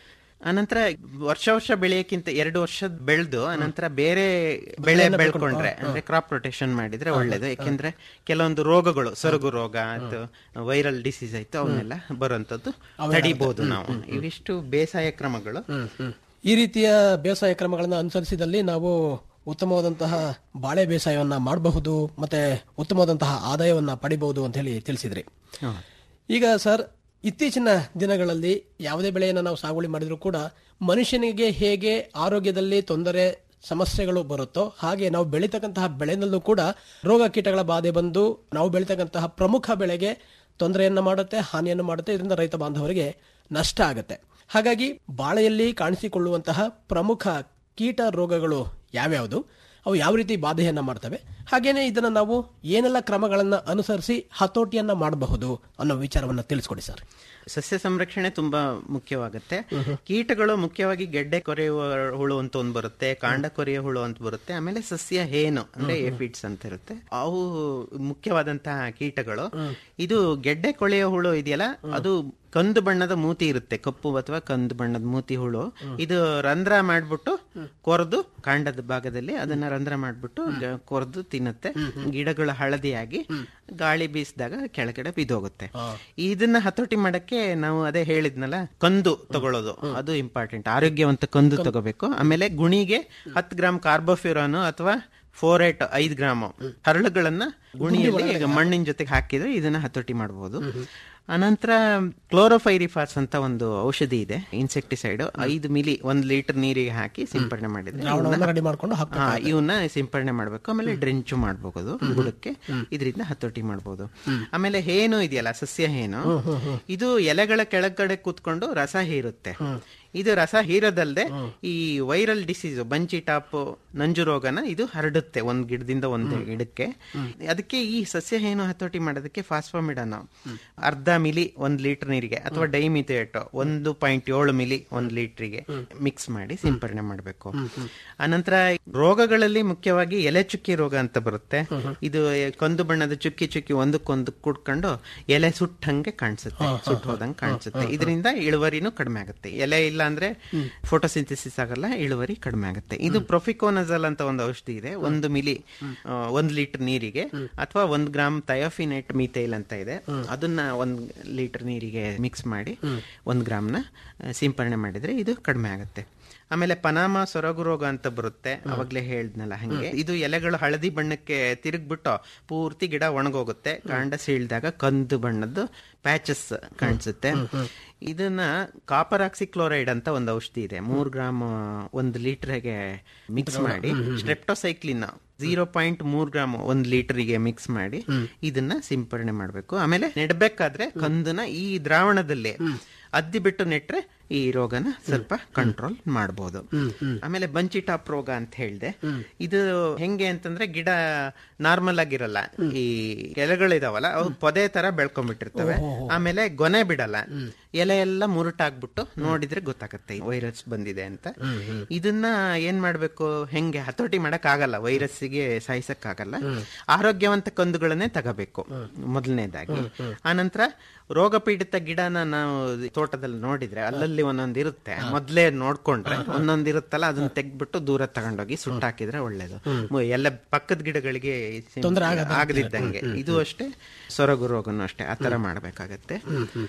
ಅನಂತರ ವರ್ಷ ವರ್ಷ ಬೆಳೆಯಕ್ಕಿಂತ ಎರಡು ವರ್ಷ ಬೆಳೆದು ಅನಂತರ ಬೇರೆ ಬೆಳೆ ಬೆಳ್ಕೊಂಡ್ರೆ ಅಂದ್ರೆ ಕ್ರಾಪ್ ರೊಟೇಷನ್ ಮಾಡಿದ್ರೆ ಒಳ್ಳೇದು ಯಾಕೆಂದ್ರೆ ಕೆಲವೊಂದು ರೋಗಗಳು ಸೊರಗು ರೋಗ ಅಥವಾ ವೈರಲ್ ಡಿಸೀಸ್ ಆಯ್ತು ಅವನ್ನೆಲ್ಲ ಬರುವಂತದ್ದು ತಡಿಬಹುದು ನಾವು ಇವಿಷ್ಟು ಬೇಸಾಯ ಕ್ರಮಗಳು ಈ ರೀತಿಯ ಬೇಸಾಯ ಕ್ರಮಗಳನ್ನು ಅನುಸರಿಸಿದಲ್ಲಿ ನಾವು ಉತ್ತಮವಾದಂತಹ ಬಾಳೆ ಬೇಸಾಯವನ್ನ ಮಾಡಬಹುದು ಮತ್ತೆ ಉತ್ತಮವಾದಂತಹ ಆದಾಯವನ್ನ ಪಡಿಬಹುದು ಅಂತ ಹೇಳಿ ತಿಳಿಸಿದ್ರಿ ಈಗ ಸರ್ ಇತ್ತೀಚಿನ ದಿನಗಳಲ್ಲಿ ಯಾವುದೇ ಬೆಳೆಯನ್ನು ನಾವು ಸಾಗುವಳಿ ಮಾಡಿದ್ರು ಕೂಡ ಮನುಷ್ಯನಿಗೆ ಹೇಗೆ ಆರೋಗ್ಯದಲ್ಲಿ ತೊಂದರೆ ಸಮಸ್ಯೆಗಳು ಬರುತ್ತೋ ಹಾಗೆ ನಾವು ಬೆಳೀತಕ್ಕಂತಹ ಬೆಳೆನಲ್ಲೂ ಕೂಡ ರೋಗ ಕೀಟಗಳ ಬಾಧೆ ಬಂದು ನಾವು ಬೆಳೀತಕ್ಕಂತಹ ಪ್ರಮುಖ ಬೆಳೆಗೆ ತೊಂದರೆಯನ್ನ ಮಾಡುತ್ತೆ ಹಾನಿಯನ್ನು ಮಾಡುತ್ತೆ ಇದರಿಂದ ರೈತ ಬಾಂಧವರಿಗೆ ನಷ್ಟ ಆಗುತ್ತೆ ಹಾಗಾಗಿ ಬಾಳೆಯಲ್ಲಿ ಕಾಣಿಸಿಕೊಳ್ಳುವಂತಹ ಪ್ರಮುಖ ಕೀಟ ರೋಗಗಳು ಯಾವ್ಯಾವುದು ಅವು ಯಾವ ರೀತಿ ಬಾಧೆಯನ್ನ ಮಾಡ್ತವೆ ಹಾಗೇನೆ ಇದನ್ನ ನಾವು ಏನೆಲ್ಲ ಕ್ರಮಗಳನ್ನ ಅನುಸರಿಸಿ ಹತೋಟಿಯನ್ನ ಮಾಡಬಹುದು ಅನ್ನೋ ವಿಚಾರವನ್ನ ತಿಳಿಸ್ಕೊಡಿ ಸರ್ ಸಸ್ಯ ಸಂರಕ್ಷಣೆ ತುಂಬಾ ಮುಖ್ಯವಾಗುತ್ತೆ ಕೀಟಗಳು ಮುಖ್ಯವಾಗಿ ಗೆಡ್ಡೆ ಕೊರೆಯುವ ಹುಳು ಅಂತ ಒಂದು ಬರುತ್ತೆ ಕಾಂಡ ಕೊರೆಯುವ ಹುಳು ಅಂತ ಬರುತ್ತೆ ಆಮೇಲೆ ಸಸ್ಯ ಹೇನು ಅಂದ್ರೆ ಎಫಿಡ್ಸ್ ಅಂತ ಇರುತ್ತೆ ಅವು ಮುಖ್ಯವಾದಂತಹ ಕೀಟಗಳು ಇದು ಗೆಡ್ಡೆ ಕೊಳೆಯುವ ಹುಳು ಇದೆಯಲ್ಲ ಅದು ಕಂದು ಬಣ್ಣದ ಮೂತಿ ಇರುತ್ತೆ ಕಪ್ಪು ಅಥವಾ ಕಂದು ಬಣ್ಣದ ಮೂತಿ ಹುಳು ಇದು ರಂಧ್ರ ಮಾಡ್ಬಿಟ್ಟು ಕೊರೆದು ಕಾಂಡದ ಭಾಗದಲ್ಲಿ ಅದನ್ನ ರಂಧ್ರ ಮಾಡ್ಬಿಟ್ಟು ಗ- ಕೊರೆದು ತಿನ್ನುತ್ತೆ ಗಿಡಗಳು ಹಳದಿಯಾಗಿ ಗಾಳಿ ಬೀಸಿದಾಗ ಕೆಳಗಡೆ ಬಿದ್ದೋಗುತ್ತೆ ಇದನ್ನ ಹತೋಟಿ ಮಾಡಕ್ಕೆ ನಾವು ಅದೇ ಹೇಳಿದ್ನಲ್ಲ ಕಂದು ತಗೊಳ್ಳೋದು ಅದು ಇಂಪಾರ್ಟೆಂಟ್ ಆರೋಗ್ಯವಂತ ಕಂದು ತಗೋಬೇಕು ಆಮೇಲೆ ಗುಣಿಗೆ ಹತ್ತು ಗ್ರಾಮ್ ಕಾರ್ಬೋಫ್ಯೂರಾನ್ ಅಥವಾ ಫೋರ್ ಏಟ್ ಐದು ಗ್ರಾಮ್ ಹರಳುಗಳನ್ನ ಗುಣಿಯಲ್ಲಿ ಈಗ ಮಣ್ಣಿನ ಜೊತೆಗೆ ಹಾಕಿದ್ರೆ ಇದನ್ನ ಹತೋಟಿ ಮಾಡಬಹುದು ಅನಂತರ ಕ್ಲೋರೋಫೈರಿಫಾಸ್ ಅಂತ ಒಂದು ಔಷಧಿ ಇದೆ ಇನ್ಸೆಕ್ಟಿಸೈಡ್ ಐದು ಮಿಲಿ ಒಂದ್ ಲೀಟರ್ ನೀರಿಗೆ ಹಾಕಿ ಸಿಂಪಡಣೆ ಮಾಡಿದ್ರೆ ದ್ರಾವಣವನ್ನ ರೆಡಿ ಮಾಡ್ಕೊಂಡು ಹಾಕ್ ಹಾ ಇವನ್ನ ಸಿಂಪಡಣೆ ಮಾಡ್ಬೇಕು ಆಮೇಲೆ ಡ್ರೆಂಚು ಮಾಡಬಹುದು ಬುಡಕ್ಕೆ ಇದರಿಂದ ಹತೋಟಿ ಮಾಡಬಹುದು ಆಮೇಲೆ ಹೇನು ಇದೆಯಲ್ಲ ಸಸ್ಯ ಹೇನು ಇದು ಎಲೆಗಳ ಕೆಳಗಡೆ ಕೂತ್ಕೊಂಡು ರಸ ಹೀರುತ್ತೆ ಇದು ರಸ ಹೀರೋದಲ್ದೆ ಈ ವೈರಲ್ ಡಿಸೀಸ್ ಬಂಚಿ ಟಾಪ್ ನಂಜು ರೋಗನ ಇದು ಹರಡುತ್ತೆ ಒಂದ್ ಗಿಡದಿಂದ ಒಂದು ಗಿಡಕ್ಕೆ ಅದಕ್ಕೆ ಈ ಸಸ್ಯ ಹೇನು ಹತೋಟಿ ಮಾಡೋದಕ್ಕೆ ಫಾಸ್ಫಾಮಿಡನ್ ಅರ್ಧ ಮಿಲಿ ಒಂದ್ ಲೀಟರ್ ನೀರಿಗೆ ಅಥವಾ ಡೈಮಿಥೇಟ್ ಒಂದು ಪಾಯಿಂಟ್ ಏಳು ಮಿಲಿ ಒಂದ್ ಲೀಟರ್ಗೆ ಮಿಕ್ಸ್ ಮಾಡಿ ಸಿಂಪರಣೆ ಮಾಡಬೇಕು ಅನಂತರ ರೋಗಗಳಲ್ಲಿ ಮುಖ್ಯವಾಗಿ ಎಲೆ ಚುಕ್ಕಿ ರೋಗ ಅಂತ ಬರುತ್ತೆ ಇದು ಕಂದು ಬಣ್ಣದ ಚುಕ್ಕಿ ಚುಕ್ಕಿ ಒಂದಕ್ಕೊಂದು ಕುಡ್ಕೊಂಡು ಎಲೆ ಸುಟ್ಟಂಗೆ ಕಾಣಿಸುತ್ತೆ ಸುಟ್ಟು ಹೋದಂಗೆ ಕಾಣಿಸುತ್ತೆ ಇದರಿಂದ ಇಳುವರಿನೂ ಕಡಿಮೆ ಆಗುತ್ತೆ ಎಲೆ ಇಲ್ಲ ಅಂದ್ರೆ ಫೋಟೋಸಿಂಥಸಿಸ್ ಆಗಲ್ಲ ಇಳುವರಿ ಕಡಿಮೆ ಆಗುತ್ತೆ ಇದು ಪ್ರೊಫಿಕೋನಜಲ್ ಅಂತ ಒಂದು ಔಷಧಿ ಇದೆ ಒಂದು ಮಿಲಿ ಆ, ಒಂದ್ ಲೀಟರ್ ನೀರಿಗೆ ಅಥವಾ ಒಂದ್ ಗ್ರಾಮ್ ಥಯೋಫಿನೈಟ್ ಮೀಥೈಲ್ ಅಂತ ಇದೆ ಅದನ್ನ ಒಂದ್ ಲೀಟರ್ ನೀರಿಗೆ ಮಿಕ್ಸ್ ಮಾಡಿ ಒಂದ್ ಗ್ರಾಮ್ನ ಆ, ಸಿಂಪರಣೆ ಮಾಡಿದ್ರೆ ಇದು ಕಡಿಮೆ ಆಗುತ್ತೆ ಆಮೇಲೆ ಪನಾಮ ಸೊರಗು ರೋಗ ಅಂತ ಬರುತ್ತೆ ಅವಾಗ್ಲೇ ಹೇಳ್ದ್ನಲ್ಲ ಹಂಗೆ ಇದು ಎಲೆಗಳು ಹಳದಿ ಬಣ್ಣಕ್ಕೆ ತಿರುಗ್ಬಿಟ್ಟು ಪೂರ್ತಿ ಗಿಡ ಒಣಗೋಗುತ್ತೆ ಕಾಂಡ ಸೀಳ್ದಾಗ ಕಂದು ಬಣ್ಣದ್ದು ಪ್ಯಾಚಸ್ ಕಾಣಿಸುತ್ತೆ ಇದನ್ನ ಕಾಪರ್ ಆಕ್ಸಿಕ್ಲೋರೈಡ್ ಅಂತ ಒಂದು ಔಷಧಿ ಇದೆ ಮೂರ್ ಗ್ರಾಮ್ ಒಂದು ಲೀಟರ್ಗೆ ಮಿಕ್ಸ್ ಮಾಡಿ ಸ್ಟ್ರೆಪ್ಟೋಸೈಕ್ಲಿನ್ ಝೀರೋ ಪಾಯಿಂಟ್ ಮೂರ್ ಗ್ರಾಮ್ ಒಂದ್ ಲೀಟರ್ಗೆ ಮಿಕ್ಸ್ ಮಾಡಿ ಇದನ್ನ ಸಿಂಪರಣೆ ಮಾಡಬೇಕು ಆಮೇಲೆ ನೆಡ್ಬೇಕಾದ್ರೆ ಕಂದನ ಈ ದ್ರಾವಣದಲ್ಲಿ ಅದ್ದಿ ಬಿಟ್ಟು ನೆಟ್ರೆ ಈ ರೋಗನ ಸ್ವಲ್ಪ ಕಂಟ್ರೋಲ್ ಮಾಡಬಹುದು ಆಮೇಲೆ ಬಂಚಿ ಟಾಪ್ ರೋಗ ಅಂತ ಹೇಳ್ದೆ ಇದು ಹೆಂಗೆ ಅಂತಂದ್ರೆ ಗಿಡ ನಾರ್ಮಲ್ ಆಗಿರಲ್ಲ ಈ ಎಲೆಗಳಿದಾವಲ್ಲ ಅವು ಪೊದೆ ತರ ಬೆಳ್ಕೊಂಡ್ಬಿಟ್ಟಿರ್ತವೆ ಆಮೇಲೆ ಗೊನೆ ಬಿಡಲ್ಲ ಎಲೆ ಎಲ್ಲ ಮುರುಟಾಗ್ಬಿಟ್ಟು ನೋಡಿದ್ರೆ ಗೊತ್ತಾಗತ್ತೆ ವೈರಸ್ ಬಂದಿದೆ ಅಂತ ಇದನ್ನ ಏನ್ ಮಾಡ್ಬೇಕು ಹೆಂಗೆ ಹತೋಟಿ ಮಾಡಕ್ ಆಗಲ್ಲ ವೈರಸ್ಸಿಗೆ ಸಾಯಿಸಕ್ ಆಗಲ್ಲ ಆರೋಗ್ಯವಂತ ಕಂದುಗಳನ್ನೇ ತಗೋಬೇಕು ಮೊದಲನೇದಾಗಿ ಆನಂತರ ರೋಗ ಪೀಡಿತ ಗಿಡನ ನಾವು ತೋಟದಲ್ಲಿ ನೋಡಿದ್ರೆ ಅಲ್ಲಲ್ಲಿ ಒಂದೊಂದ್ ಇರುತ್ತೆ ಮೊದ್ಲೇ ನೋಡ್ಕೊಂಡ್ರೆ ಒಂದೊಂದ್ ಇರುತ್ತಲ್ಲ ಅದನ್ನ ತೆಗ್ದ್ಬಿಟ್ಟು ದೂರ ತಗೊಂಡೋಗಿ ಸುಟ್ಟಾಕಿದ್ರೆ ಒಳ್ಳೇದು ಮು- ಎಲ್ಲ ಪಕ್ಕದ ಗಿಡಗಳಿಗೆ ಆಗದಿದ್ದಂಗೆ ಇದು ಅಷ್ಟೇ ಸೊರಗು ರೋಗನು ಅಷ್ಟೇ ಆತರ ಮಾಡ್ಬೇಕಾಗತ್ತೆ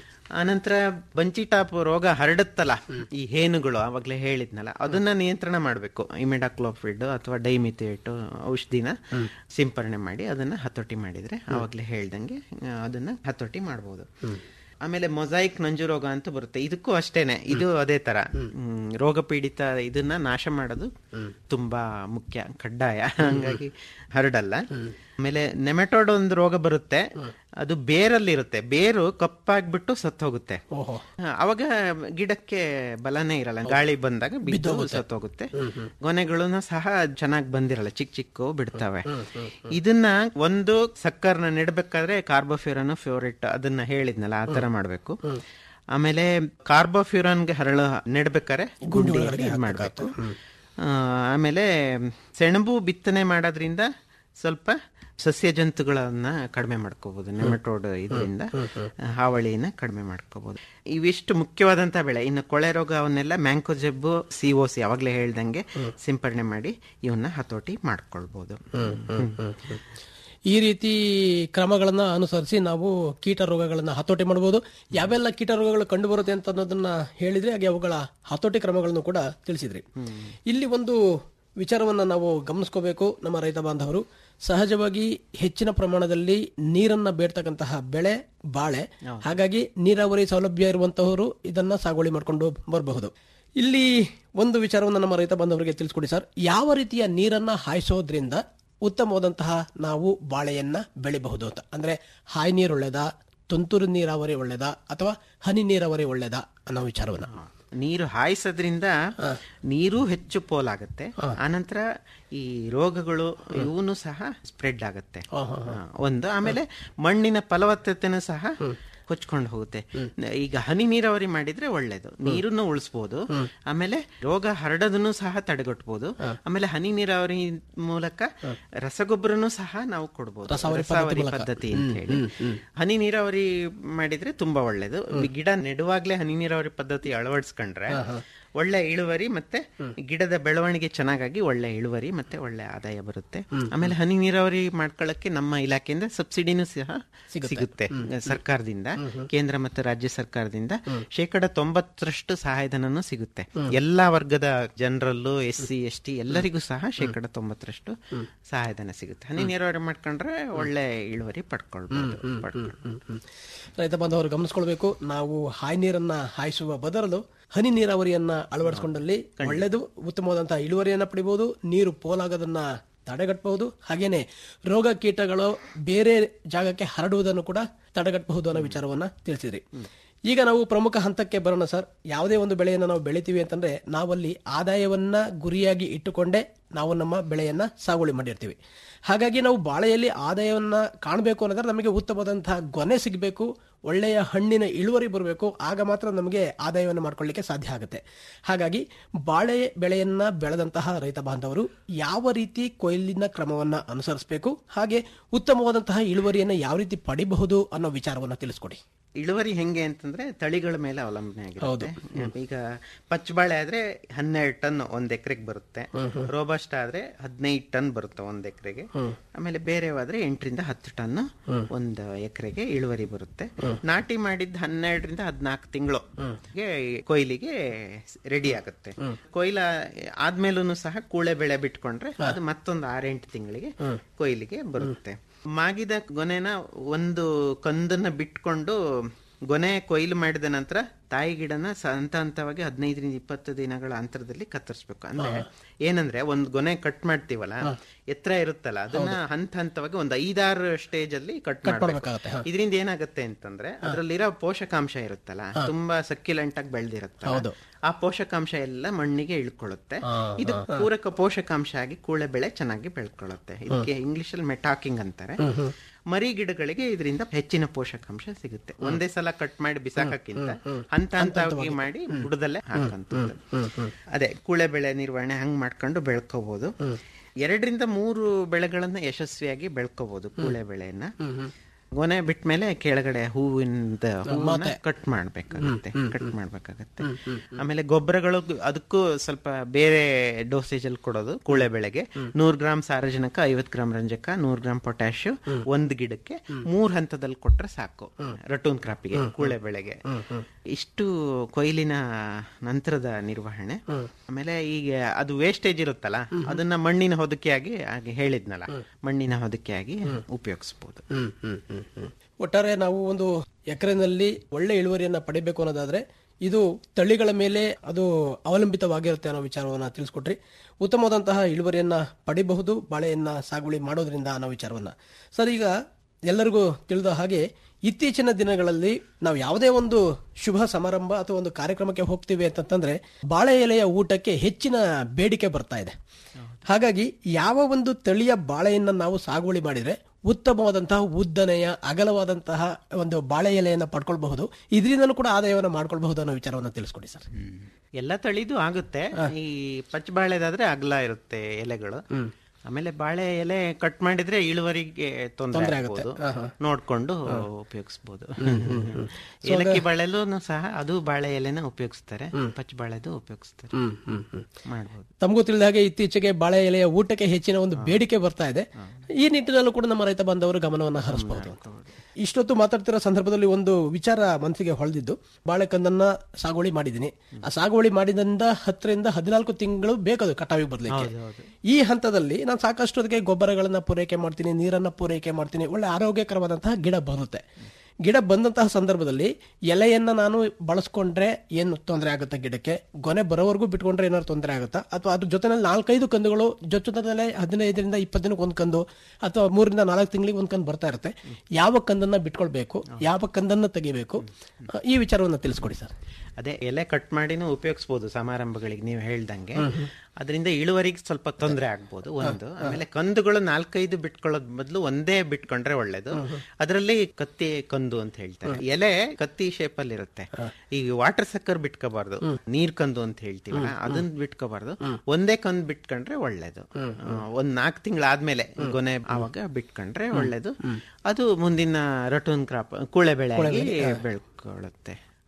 ಆನಂತರ ಬಂಚಿ ಟಾಪ್ ರೋಗ ಹರಡುತ್ತಲ್ಲ ಈ ಹೇನುಗಳು ಅವಾಗ್ಲೇ ಹೇಳಿದ್ನಲ್ಲ ಅದನ್ನ ನಿಯಂತ್ರಣ ಮಾಡಬೇಕು ಇಮಿಡಾಕ್ಲೋಫಿಡ್ ಅಥವಾ ಡೈಮಿಥೇಟ್ ಔಷಧಿನ ಸಿಂಪರಣೆ ಮಾಡಿ ಅದನ್ನ ಹತೋಟಿ ಮಾಡಿದ್ರೆ ಅವಾಗ್ಲೇ ಹೇಳ್ದಂಗೆ ಆ, ಅದನ್ನ ಹತೋಟಿ ಮಾಡಬಹುದು ಆಮೇಲೆ ಮೊಸೈಕ್ ನಂಜು ರೋಗ ಅಂತ ಬರುತ್ತೆ ಇದಕ್ಕೂ ಅಷ್ಟೇನೆ ಇದು ಅದೇ ತರ ಹ್ಮ್, ರೋಗ ಪೀಡಿತ ಇದನ್ನ ನಾಶ ಮಾಡೋದು ತುಂಬಾ ಮುಖ್ಯ ಕಡ್ಡಾಯ ಹಂಗಾಗಿ ಹರಡಲ್ಲ ಆಮೇಲೆ ನೆಮೆಟೋಡ್ ಒಂದು ರೋಗ ಬರುತ್ತೆ ಅದು ಬೇರಲ್ಲಿ ಇರುತ್ತೆ ಬೇರು ಕಪ್ಪಾಗ್ಬಿಟ್ಟು ಸತ್ತು ಹೋಗುತ್ತೆ ಹಾ, ಅವಾಗ ಗಿಡಕ್ಕೆ ಬಲನೇ ಇರಲ್ಲ ಗಾಳಿ ಬಂದಾಗ ಬಿದ್ದು ಸತ್ತೋಗುತ್ತೆ ಗೊನೆಗಳನ್ನು ಸಹ ಚೆನ್ನಾಗಿ ಬಂದಿರಲ್ಲ ಚಿಕ್ಕ ಚಿಕ್ಕ ಬಿಡ್ತವೆ ಇದನ್ನ ಒಂದು ಸಕ್ಕರ್ನ ನೆಡ್ಬೇಕಾದ್ರೆ ಕಾರ್ಬೋಫ್ಯೂರನ್ ಫ್ಯೂರಿಟ್ ಅದನ್ನ ಹೇಳಿದ್ನಲ್ಲ ಆ ತರ ಮಾಡ್ಬೇಕು ಆಮೇಲೆ ಕಾರ್ಬೋಫ್ಯೂರನ್ಗೆ ಹರಳು ನೆಡ್ಬೇಕಾದ್ರೆ ಗುಂಡಿ ಇದ್ ಮಾಡ್ಬೇಕು ಆ, ಆಮೇಲೆ ಸೆಣಬು ಬಿತ್ತನೆ ಮಾಡೋದ್ರಿಂದ ಸ್ವಲ್ಪ ಸಸ್ಯ ಜಂತುಗಳನ್ನ ಕಡಿಮೆ ಮಾಡ್ಕೋಬಹುದು ನೆಮಟೋಡ್ ಇದರಿಂದ ಹಾವಳಿನ ಕಡಿಮೆ ಮಾಡ್ಕೋಬಹುದು ಇವಿಷ್ಟು ಮುಖ್ಯವಾದಂತ ಬೆಳೆ ಇನ್ನು ಕೊಳೆ ರೋಗ ಅವನ್ನೆಲ್ಲ ಮ್ಯಾಂಕೋ ಜಬ್ಬು ಸಿ ಓ ಸಿ ಅವಾಗ್ಲೇ ಹೇಳ್ದಂಗೆ ಸಿಂಪರಣೆ ಮಾಡಿ ಇವನ್ನ ಹತೋಟಿ ಮಾಡ್ಕೊಳ್ಬಹುದು ಈ ರೀತಿ ಕ್ರಮಗಳನ್ನ ಅನುಸರಿಸಿ ನಾವು ಕೀಟ ರೋಗಗಳನ್ನ ಹತೋಟಿ ಮಾಡಬಹುದು ಯಾವೆಲ್ಲ ಕೀಟ ರೋಗಗಳು ಕಂಡು ಬರುತ್ತೆ ಅಂತ ಅನ್ನೋದನ್ನ ಹೇಳಿದ್ರೆ ಹಾಗೆ ಅವುಗಳ ಹತೋಟಿ ಕ್ರಮಗಳನ್ನು ಕೂಡ ತಿಳಿಸಿದ್ರಿ ಇಲ್ಲಿ ಒಂದು ವಿಚಾರವನ್ನ ನಾವು ಗಮನಿಸ್ಕೋಬೇಕು ನಮ್ಮ ರೈತ ಬಾಂಧವರು ಸಹಜವಾಗಿ ಹೆಚ್ಚಿನ ಪ್ರಮಾಣದಲ್ಲಿ ನೀರನ್ನ ಬೇಡ್ತಕ್ಕಂತಹ ಬೆಳೆ ಬಾಳೆ ಹಾಗಾಗಿ ನೀರಾವರಿ ಸೌಲಭ್ಯ ಇರುವಂತಹವರು ಇದನ್ನ ಸಾಗುವಳಿ ಮಾಡಿಕೊಂಡು ಬರಬಹುದು ಇಲ್ಲಿ ಒಂದು ವಿಚಾರವನ್ನು ನಮ್ಮ ರೈತ ಬಾಂಧವರಿಗೆ ತಿಳಿಸ್ಕೊಡಿ ಸರ್ ಯಾವ ರೀತಿಯ ನೀರನ್ನ ಹಾಯಿಸೋದ್ರಿಂದ ಉತ್ತಮವಾದಂತಹ ನಾವು ಬಾಳೆಯನ್ನ ಬೆಳಿಬಹುದು ಅಂತ ಅಂದ್ರೆ ಹಾಯಿ ನೀರು ಒಳ್ಳೇದಾ ತುಂತುರು ನೀರಾವರಿ ಒಳ್ಳೇದಾ ಅಥವಾ ಹನಿ ನೀರಾವರಿ ಒಳ್ಳೇದಾ ಅನ್ನೋ ವಿಚಾರವನ್ನ ನೀರು ಹಾಯಿಸೋದ್ರಿಂದ ನೀರು ಹೆಚ್ಚು ಪೋಲಾಗುತ್ತೆ ಆನಂತರ ಈ ರೋಗಗಳು ಇವನು ಸಹ ಸ್ಪ್ರೆಡ್ ಆಗುತ್ತೆ ಹಾ, ಒಂದು ಆಮೇಲೆ ಮಣ್ಣಿನ ಫಲವತ್ತತೆನೂ ಸಹ ಕೊಚ್ಕೊಂಡು ಹೋಗುತ್ತೆ ಈಗ ಹನಿ ನೀರಾವರಿ ಮಾಡಿದ್ರೆ ಒಳ್ಳೇದು ನೀರನ್ನು ಉಳಿಸ್ಬೋದು ಆಮೇಲೆ ರೋಗ ಹರಡೋದನ್ನು ಸಹ ತಡೆಗಟ್ಟಬಹುದು ಆಮೇಲೆ ಹನಿ ನೀರಾವರಿ ಮೂಲಕ ರಸಗೊಬ್ಬರನು ಸಹ ನಾವು ಕೊಡ್ಬೋದು ರಸಾವರಿ ಪದ್ಧತಿ ಅಂತ ಹೇಳಿ ಹನಿ ನೀರಾವರಿ ಮಾಡಿದ್ರೆ ತುಂಬಾ ಒಳ್ಳೇದು ಗಿಡ ನೆಡುವಾಗ್ಲೇ ಹನಿ ನೀರಾವರಿ ಪದ್ಧತಿ ಅಳವಡಿಸ್ಕೊಂಡ್ರೆ ಒಳ್ಳೆ ಇಳುವರಿ ಮತ್ತೆ ಗಿಡದ ಬೆಳವಣಿಗೆ ಚೆನ್ನಾಗಾಗಿ ಒಳ್ಳೆ ಇಳುವರಿ ಮತ್ತೆ ಒಳ್ಳೆ ಆದಾಯ ಬರುತ್ತೆ ಆಮೇಲೆ ಹನಿ ನೀರಾವರಿ ಮಾಡ್ಕೊಳ್ಳಕ್ಕೆ ನಮ್ಮ ಇಲಾಖೆಯಿಂದ ಸಬ್ಸಿಡಿನೂ ಸಹ ಸಿಗುತ್ತೆ ಸರ್ಕಾರದಿಂದ ಕೇಂದ್ರ ಮತ್ತು ರಾಜ್ಯ ಸರ್ಕಾರದಿಂದ ಶೇಕಡ ತೊಂಬತ್ತರಷ್ಟು ಸಹಾಯಧನನೂ ಸಿಗುತ್ತೆ ಎಲ್ಲಾ ವರ್ಗದ ಜನರಲ್ಲೂ ಎಸ್ ಸಿ ಎಸ್ ಟಿ ಎಲ್ಲರಿಗೂ ಸಹ ಶೇಕಡ ತೊಂಬತ್ತರಷ್ಟು ಸಹಾಯಧನ ಸಿಗುತ್ತೆ ಹನಿ ನೀರಾವರಿ ಮಾಡ್ಕೊಂಡ್ರೆ ಒಳ್ಳೆ ಇಳುವರಿ ಪಡ್ಕೊಳ್ಬಹುದು ಪಡ್ಕೊಳ್ಬೋದು. ರೈತ ಬಾಂಧವರು ಗಮನಿಸ್ಕೊಳ್ಬೇಕು ನಾವು ಹಾಯಿ ನೀರನ್ನ ಹಾಯಿಸುವ ಬದಲು ಹನಿ ನೀರಾವರಿಯನ್ನ ಅಳವಡಿಸಿಕೊಂಡಲ್ಲಿ ಒಳ್ಳೆಯದು ಉತ್ತಮವಾದಂತಹ ಇಳುವರಿಯನ್ನ ಪಡಿಬಹುದು ನೀರು ಪೋಲಾಗೋದನ್ನ ತಡೆಗಟ್ಟಬಹುದು ಹಾಗೇನೆ ರೋಗ ಕೀಟಗಳು ಬೇರೆ ಜಾಗಕ್ಕೆ ಹರಡುವುದನ್ನು ಕೂಡ ತಡೆಗಟ್ಟಬಹುದು ಅನ್ನೋ ವಿಚಾರವನ್ನ ತಿಳಿಸಿದ್ರಿ ಈಗ ನಾವು ಪ್ರಮುಖ ಹಂತಕ್ಕೆ ಬರೋಣ ಸರ್ ಯಾವುದೇ ಒಂದು ಬೆಳೆಯನ್ನು ನಾವು ಬೆಳಿತೀವಿ ಅಂತಂದ್ರೆ ನಾವಲ್ಲಿ ಆದಾಯವನ್ನ ಗುರಿಯಾಗಿ ಇಟ್ಟುಕೊಂಡೇ ನಾವು ನಮ್ಮ ಬೆಳೆಯನ್ನ ಸಾಗುವಳಿ ಮಾಡಿರ್ತೀವಿ ಹಾಗಾಗಿ ನಾವು ಬಾಳೆಯಲ್ಲಿ ಆದಾಯವನ್ನ ಕಾಣಬೇಕು ಅನ್ನೋದ್ರೆ ನಮಗೆ ಉತ್ತಮವಾದಂತಹ ಗೊನೆ ಸಿಗಬೇಕು ಒಳ್ಳೆಯ ಹಣ್ಣಿನ ಇಳುವರಿ ಬರಬೇಕು ಆಗ ಮಾತ್ರ ನಮಗೆ ಆದಾಯವನ್ನು ಮಾಡ್ಕೊಳ್ಳಿಕ್ಕೆ ಸಾಧ್ಯ ಆಗುತ್ತೆ ಹಾಗಾಗಿ ಬಾಳೆ ಬೆಳೆಯನ್ನ ಬೆಳೆದಂತಹ ರೈತ ಬಾಂಧವರು ಯಾವ ರೀತಿ ಕೊಯ್ಲಿನ ಕ್ರಮವನ್ನ ಅನುಸರಿಸಬೇಕು ಹಾಗೆ ಉತ್ತಮವಾದಂತಹ ಇಳುವರಿಯನ್ನ ಯಾವ ರೀತಿ ಪಡಿಬಹುದು ಅನ್ನೋ ವಿಚಾರವನ್ನ ತಿಳಿಸ್ಕೊಡಿ ಇಳುವರಿ ಹೆಂಗೆ ಅಂತಂದ್ರೆ ತಳಿಗಳ ಮೇಲೆ ಅವಲಂಬನೆ ಆಗಿರುತ್ತೆ ಈಗ ಪಚ್ಚಬಾಳೆ ಆದ್ರೆ ಹನ್ನೆರಡು ಟನ್ ಒಂದ್ ಎಕರೆಗೆ ಬರುತ್ತೆ ರೋಬಸ್ಟ್ ಆದ್ರೆ ಹದಿನೈದು ಟನ್ ಬರುತ್ತೆ ಒಂದ್ ಎಕರೆಗೆ ಆಮೇಲೆ ಬೇರೆವಾದ್ರೆ ಎಂಟರಿಂದ ಹತ್ತು ಟನ್ ಒಂದು ಎಕರೆಗೆ ಇಳುವರಿ ಬರುತ್ತೆ ನಾಟಿ ಮಾಡಿದ ಹನ್ನೆರಡರಿಂದ ಹದಿನಾಲ್ಕು ತಿಂಗಳು ಕೊಯ್ಲಿಗೆ ರೆಡಿ ಆಗುತ್ತೆ ಕೊಯ್ಲ ಆದ್ಮೇಲೂ ಸಹ ಕೂಳೆ ಬೆಳೆ ಬಿಟ್ಕೊಂಡ್ರೆ ಅದು ಮತ್ತೊಂದು ಆರೆಂಟು ತಿಂಗಳಿಗೆ ಕೊಯ್ಲಿಗೆ ಬರುತ್ತೆ ಮಾಗಿದ ಗೊನೆನ ಒಂದು ಕಂದನ್ನ ಬಿಟ್ಕೊಂಡು ಗೊನೆ ಕೊಯ್ಲು ಮಾಡಿದ ನಂತರ ತಾಯಿ ಗಿಡನ ಸ- ಹಂತ ಹಂತವಾಗಿ ಹದಿನೈದರಿಂದ ಇಪ್ಪತ್ತು ದಿನಗಳ ಅಂತರದಲ್ಲಿ ಕತ್ತರಿಸ್ಬೇಕು ಅಂದ್ರೆ ಏನಂದ್ರೆ ಒಂದ್ ಗೊನೆ ಕಟ್ ಮಾಡ್ತೀವಲ್ಲ ಎತ್ತರ ಇರುತ್ತಲ್ಲ ಅದನ್ನ ಹಂತ ಹಂತವಾಗಿ ಒಂದು ಐದಾರು ಸ್ಟೇಜ್ ಅಲ್ಲಿ ಕಟ್ ಮಾಡ್ಬೇಕಾಗತ್ತೆ, ಮಾಡಬೇಕು ಇದರಿಂದ ಏನಾಗುತ್ತೆ ಅಂತಂದ್ರೆ ಅದ್ರಲ್ಲಿರೋ ಪೋಷಕಾಂಶ ಇರುತ್ತಲ್ಲ ತುಂಬಾ ಸಕ್ಯುಲೆಂಟ್ ಆಗಿ ಬೆಳೆದಿರುತ್ತೆ ಆ ಪೋಷಕಾಂಶ ಎಲ್ಲ ಮಣ್ಣಿಗೆ ಇಳ್ಕೊಳ್ಳುತ್ತೆ ಇದು ಪೂರಕ ಪೋಷಕಾಂಶ ಆಗಿ ಕೂಳೆ ಬೆಳೆ ಚೆನ್ನಾಗಿ ಬೆಳ್ಕೊಳ್ಳುತ್ತೆ ಇದಕ್ಕೆ ಇಂಗ್ಲಿಷ್ ಅಲ್ಲಿ ಮೆಟಾಕಿಂಗ್ ಅಂತಾರೆ ಮರಿ ಗಿಡಗಳಿಗೆ ಇದರಿಂದ ಹೆಚ್ಚಿನ ಪೋಷಕಾಂಶ ಸಿಗುತ್ತೆ ಒಂದೇ ಸಲ ಕಟ್ ಮಾಡಿ ಬಿಸಾಕಕ್ಕಿಂತ ಹಂತ ಹಂತವಾಗಿ ಮಾಡಿ ಬುಡದಲ್ಲೇ ಹಾಕಂತದ್ದು ಅದೇ ಕೂಳೆ ಬೆಳೆ ನಿರ್ವಹಣೆ ಹಂಗ್ ಮಾಡ್ಕೊಂಡು ಬೆಳ್ಕೋಬಹುದು ಎರಡರಿಂದ ಮೂರು ಬೆಳೆಗಳನ್ನ ಯಶಸ್ವಿಯಾಗಿ ಬೆಳ್ಕೋಬಹುದು ಕೂಳೆ ಬೆಳೆಯನ್ನ ಗೊನೆ ಬಿಟ್ಮೇಲೆ ಕೆಳಗಡೆ ಹೂವಿನ ಹೂವನ್ನ ಕಟ್ ಮಾಡ್ಬೇಕಾಗತ್ತೆ ಕಟ್ ಮಾಡ್ಬೇಕಾಗತ್ತೆ ಆಮೇಲೆ ಗೊಬ್ಬರಗಳು ಅದಕ್ಕೂ ಸ್ವಲ್ಪ ಬೇರೆ ಡೋಸೇಜ್ ಅಲ್ಲಿ ಕೊಡೋದು ಕೂಳೆ ಬೆಳೆಗೆ ನೂರ್ ಗ್ರಾಮ್ ಸಾರಜನಕ ಐವತ್ ಗ್ರಾಮ್ ರಂಜಕ ನೂರ್ ಗ್ರಾಮ್ ಪೊಟ್ಯಾಶ್ ಒಂದ್ ಗಿಡಕ್ಕೆ ಮೂರ್ ಹಂತದಲ್ಲಿ ಕೊಟ್ರೆ ಸಾಕು ರಟೂನ್ ಕ್ರಾಪಿಗೆ ಕೂಳೆ ಬೆಳೆಗೆ ಇಷ್ಟು ಕೊಯ್ಲಿನ ನಂತರದ ನಿರ್ವಹಣೆ ಆಮೇಲೆ ಈಗ ಅದು ವೇಸ್ಟೇಜ್ ಇರುತ್ತಲ್ಲ ಅದನ್ನ ಮಣ್ಣಿನ ಹೊದಿಕೆಯಾಗಿ ಹಾಗೆ ಹೇಳಿದ್ನಲ್ಲ ಮಣ್ಣಿನ ಹೊದಿಕೆಯಾಗಿ ಉಪಯೋಗಿಸಬಹುದು ಒಟ್ಟಾರೆ ನಾವು ಒಂದು ಎಕರೆನಲ್ಲಿ ಒಳ್ಳೆ ಇಳುವರಿಯನ್ನ ಪಡಿಬೇಕು ಅನ್ನೋದಾದ್ರೆ ಇದು ತಳಿಗಳ ಮೇಲೆ ಅದು ಅವಲಂಬಿತವಾಗಿರುತ್ತೆ ಅನ್ನೋ ವಿಚಾರವನ್ನ ತಿಳಿಸ್ಕೊಟ್ರಿ ಉತ್ತಮವಾದಂತಹ ಇಳುವರಿಯನ್ನ ಪಡಿಬಹುದು ಬಾಳೆಯನ್ನ ಸಾಗುವಳಿ ಮಾಡೋದ್ರಿಂದ ಅನ್ನೋ ವಿಚಾರವನ್ನ ಸರ್ ಈಗ ಎಲ್ಲರಿಗೂ ತಿಳಿದ ಹಾಗೆ ಇತ್ತೀಚಿನ ದಿನಗಳಲ್ಲಿ ನಾವು ಯಾವುದೇ ಒಂದು ಶುಭ ಸಮಾರಂಭ ಅಥವಾ ಒಂದು ಕಾರ್ಯಕ್ರಮಕ್ಕೆ ಹೋಗ್ತೀವಿ ಅಂತಂದ್ರೆ ಬಾಳೆ ಎಲೆಯ ಊಟಕ್ಕೆ ಹೆಚ್ಚಿನ ಬೇಡಿಕೆ ಬರ್ತಾ ಇದೆ ಹಾಗಾಗಿ ಯಾವ ಒಂದು ತಳಿಯ ಬಾಳೆಯನ್ನ ನಾವು ಸಾಗುವಳಿ ಮಾಡಿದ್ರೆ ಉತ್ತಮವಾದಂತಹ ಉದ್ದನೆಯ ಅಗಲವಾದಂತಹ ಒಂದು ಬಾಳೆ ಎಲೆಯನ್ನ ಪಡ್ಕೊಳ್ಬಹುದು ಇದರಿಂದಲೂ ಕೂಡ ಆದಾಯವನ್ನು ಮಾಡ್ಕೊಳ್ಬಹುದು ಅನ್ನೋ ವಿಚಾರವನ್ನು ತಿಳಿಸ್ಕೊಡಿ ಸರ್ ಎಲ್ಲ ತಳಿದು ಆಗುತ್ತೆ ಈ ಪಚ್ಚ ಬಾಳೆದಾದ್ರೆ ಅಗಲ ಇರುತ್ತೆ ಎಲೆಗಳು ಆಮೇಲೆ ಬಾಳೆ ಎಲೆ ಕಟ್ ಮಾಡಿದ್ರೆ ಇಳುವರಿಗೆ ತೊಂದರೆ ಆಗ್ಬೋದು ನೋಡ್ಕೊಂಡು ಉಪಯೋಗಿಸಬಹುದು ಏಲಕ್ಕಿ ಬಾಳೆಲೂ ಸಹ ಅದು ಬಾಳೆ ಎಲೆನ ಉಪಯೋಗಿಸ್ತಾರೆ ಪಚ್ಚ ಬಾಳೆದು ಉಪಯೋಗಿಸ್ತಾರೆ ಮಾಡ್ಬೋದು ತಮಗೂ ತಿಳಿದ ಹಾಗೆ ಇತ್ತೀಚೆಗೆ ಬಾಳೆ ಎಲೆಯ ಊಟಕ್ಕೆ ಹೆಚ್ಚಿನ ಒಂದು ಬೇಡಿಕೆ ಬರ್ತಾ ಇದೆ ಈ ನಿಟ್ಟಿನಲ್ಲೂ ಕೂಡ ನಮ್ಮ ರೈತ ಬಾಂಧವರು ಗಮನವನ್ನು ಹರಿಸಬಹುದು ಇಷ್ಟೊತ್ತು ಮಾತಾಡ್ತಿರೋ ಸಂದರ್ಭದಲ್ಲಿ ಒಂದು ವಿಚಾರ ಮನಸ್ಸಿಗೆ ಹೊಳೆದಿದ್ದು ಬಾಳೆಕಂದನ್ನ ಸಾಗುವಳಿ ಮಾಡಿದ್ದೀನಿ ಆ ಸಾಗುವಳಿ ಮಾಡಿದಿಂದ ಹತ್ತರಿಂದ ಹದಿನಾಲ್ಕು ತಿಂಗಳು ಬೇಕದು ಕಟಾವಿಗೆ ಬರ್ಲಿಕ್ಕೆ ಈ ಹಂತದಲ್ಲಿ ನಾನು ಸಾಕಷ್ಟು ಅದಕ್ಕೆ ಗೊಬ್ಬರಗಳನ್ನ ಪೂರೈಕೆ ಮಾಡ್ತೀನಿ ನೀರನ್ನ ಪೂರೈಕೆ ಮಾಡ್ತೀನಿ ಒಳ್ಳೆ ಆರೋಗ್ಯಕರವಾದಂತಹ ಗಿಡ ಬರುತ್ತೆ ಗಿಡ ಬಂದಂತಹ ಸಂದರ್ಭದಲ್ಲಿ ಎಲೆಯನ್ನ ನಾನು ಬಳಸ್ಕೊಂಡ್ರೆ ಏನು ತೊಂದರೆ ಆಗುತ್ತೆ ಗಿಡಕ್ಕೆ ಗೊನೆ ಬರೋವರೆಗೂ ಬಿಟ್ಕೊಂಡ್ರೆ ಏನಾದ್ರು ತೊಂದರೆ ಆಗುತ್ತಾ ಅಥವಾ ಅದ್ರ ಜೊತೆನಲ್ಲಿ ನಾಲ್ಕೈದು ಕಂದುಗಳು ಜೊತೆನಲ್ಲೇ ಹದಿನೈದರಿಂದ ಇಪ್ಪತ್ತು ದಿನಕ್ಕೆ ಒಂದು ಕಂದು ಅಥವಾ ಮೂರಿಂದ ನಾಲ್ಕು ತಿಂಗಳಿಗೆ ಒಂದು ಕಂದು ಬರ್ತಾ ಇರುತ್ತೆ ಯಾವ ಕಂದನ್ನ ಬಿಟ್ಕೊಳ್ಬೇಕು ಯಾವ ಕಂದನ್ನ ತೆಗಿಬೇಕು ಆ, ಈ ವಿಚಾರವನ್ನ ತಿಳಿಸ್ಕೊಡಿ ಸರ್ ಅದೇ ಎಲೆ ಕಟ್ ಮಾಡಿನೂ ಉಪಯೋಗಿಸಬಹುದು ಸಮಾರಂಭಗಳಿಗೆ ನೀವು ಹೇಳ್ದಂಗೆ ಅದರಿಂದ ಇಳುವರಿಗೆ ಸ್ವಲ್ಪ ತೊಂದರೆ ಆಗ್ಬೋದು ಒಂದು ಆಮೇಲೆ ಕಂದುಗಳು ನಾಲ್ಕೈದು ಬಿಟ್ಕೊಳ್ಳೋದ್ ಬದಲು ಒಂದೇ ಬಿಟ್ಕೊಂಡ್ರೆ ಒಳ್ಳೇದು ಅದರಲ್ಲಿ ಕತ್ತಿ ಕಂದು ಅಂತ ಹೇಳ್ತಾರೆ ಎಲೆ ಕತ್ತಿ ಶೇಪ್ ಅಲ್ಲಿ ಇರುತ್ತೆ ಈಗ ವಾಟರ್ ಸಕ್ಕರ್ ಬಿಟ್ಕೋಬಾರ್ದು ನೀರ್ ಕಂದು ಅಂತ ಹೇಳ್ತೀವಲ್ಲ ಅದನ್ನ ಬಿಟ್ಕೋಬಾರ್ದು ಒಂದೇ ಕಂದು ಬಿಟ್ಕೊಂಡ್ರೆ ಒಳ್ಳೇದು ಆ, ಒಂದ್ ನಾಲ್ಕು ತಿಂಗಳಾದ್ಮೇಲೆ ಗೊನೆ ಆವಾಗ ಬಿಟ್ಕೊಂಡ್ರೆ ಒಳ್ಳೇದು ಅದು ಮುಂದಿನ ರಟೂನ್ ಕ್ರಾಪ್ ಕೂಳೆ ಬೆಳೆ ಆಗಿ ಬೆಳ್ಕೊಳ್ಳುತ್ತೆ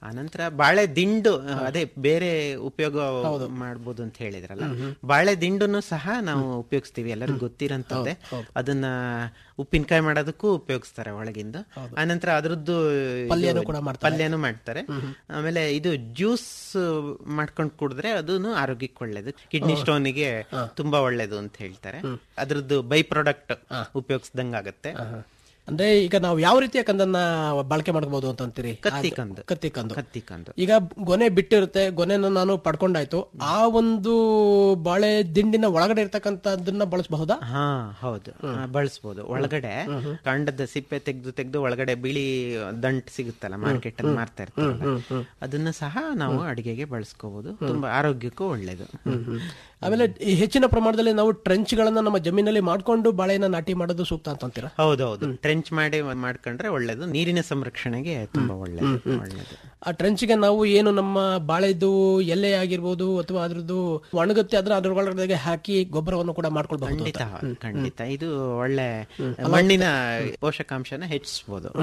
ಆನಂತರ ಬಾಳೆ ದಿಂಡು ಅದೇ ಬೇರೆ ಉಪಯೋಗ ಮಾಡ್ಬೋದು ಅಂತ ಹೇಳಿದ್ರಲ್ಲ ಬಾಳೆ ದಿಂಡುನು ಸಹ ನಾವು ಉಪಯೋಗಿಸ್ತೀವಿ ಎಲ್ಲರಿಗೂ ಗೊತ್ತಿರಂತದ್ದೇ ಅದನ್ನ ಉಪ್ಪಿನಕಾಯಿ ಮಾಡೋದಕ್ಕೂ ಉಪಯೋಗಿಸ್ತಾರೆ ಒಳಗಿಂದ ಆನಂತರ ಅದ್ರದ್ದು ಇದು ಪಲ್ಯನೂ ಕೂಡ ಮಾಡ್ತಾರೆ. ಪಲ್ಯನೂ ಮಾಡ್ತಾರೆ ಆಮೇಲೆ ಇದು ಜ್ಯೂಸ್ ಮಾಡ್ಕೊಂಡು ಕುಡಿದ್ರೆ ಅದನ್ನು ಆರೋಗ್ಯಕ್ಕೆ ಒಳ್ಳೇದು ಕಿಡ್ನಿ ಸ್ಟೋನಿಗೆ ತುಂಬಾ ಒಳ್ಳೇದು ಅಂತ ಹೇಳ್ತಾರೆ ಅದ್ರದ್ದು ಬೈ ಪ್ರಾಡಕ್ಟ್ ಉಪಯೋಗಿಸ್ದಂಗ ಆಗತ್ತೆ ಅಂದ್ರೆ ಈಗ ನಾವು ಯಾವ ರೀತಿಯ ಕಂದನ್ನ ಬಳಕೆ ಮಾಡ್ಕೋಬಹುದು ಅಂತ ಅಂತೀರಿ ಕತ್ತಿ ಕಂದು. ಕತ್ತಿ ಕಂದು ಕತ್ತಿ ಕಂದು ಈಗ ಗೊನೆ ಬಿಟ್ಟಿರುತ್ತೆ ಗೊನೆನ ನಾನು ಪಡ್ಕೊಂಡಾಯ್ತು ಆ ಒಂದು ಬಾಳೆ ದಿಂಡಿನ ಒಳಗಡೆ ಇರ್ತಕ್ಕಂಥದ್ದನ್ನ ಬಳಸಬಹುದಾ ಹಾ ಹೌದು ಆ, ಬಳಸ್ಬೋದು ಒಳಗಡೆ ಕಾಂಡದ ಸಿಪ್ಪೆ ತೆಗೆದು ತೆಗೆದು ಒಳಗಡೆ ಬಿಳಿ ದಂಟ್ ಸಿಗುತ್ತಲ್ಲ ಮಾರ್ಕೆಟ್ ಅಲ್ಲಿ ಮಾರ್ತಾ ಇರ್ತಾರಲ್ಲ ಅದನ್ನ ಸಹ ನಾವು ಅಡಿಗೆಗೆ ಬಳಸ್ಕೋಬಹುದು ತುಂಬಾ ಆರೋಗ್ಯಕ್ಕೂ ಒಳ್ಳೇದು ಆಮೇಲೆ ಈ ಹೆಚ್ಚಿನ ಪ್ರಮಾಣದಲ್ಲಿ ನಾವು ಟ್ರೆಂಚ್ ಗಳನ್ನ ನಮ್ಮ ಜಮೀನಲ್ಲಿ ಮಾಡ್ಕೊಂಡು ಬಾಳೆನ ನಾಟಿ ಮಾಡೋದು ಸೂಕ್ತ ಅಂತ ಅಂತೀರಾ ಹೌದೌದು ಟ್ರೆಂಚ್ ಮಾಡಿ ಮಾಡ್ಕೊಂಡ್ರೆ ಒಳ್ಳೇದು ನೀರಿನ ಸಂರಕ್ಷಣೆಗೆ ತುಂಬಾ ಒಳ್ಳೇದು ಒಳ್ಳೇದು ಆ ಟ್ರೆಂಚ್ಗೆ ನಾವು ಏನು ನಮ್ಮ ಬಾಳೆದು ಎಲೆ ಆಗಿರ್ಬೋದು ಅಥವಾ ಅದ್ರದ್ದು ಒಣಗುತ್ತೆ ಅದ್ರ ಅದ್ರೊಳಗಡೆ ಹಾಕಿ ಗೊಬ್ಬರವನ್ನು ಕೂಡ ಮಾಡ್ಕೊಳ್ಬಹುದು ಖಂಡಿತ ಖಂಡಿತ ಇದು ಒಳ್ಳೆ ಮಣ್ಣಿನ ಪೋಷಕಾಂಶನ ಹೆಚ್ಚಿಸಬಹುದು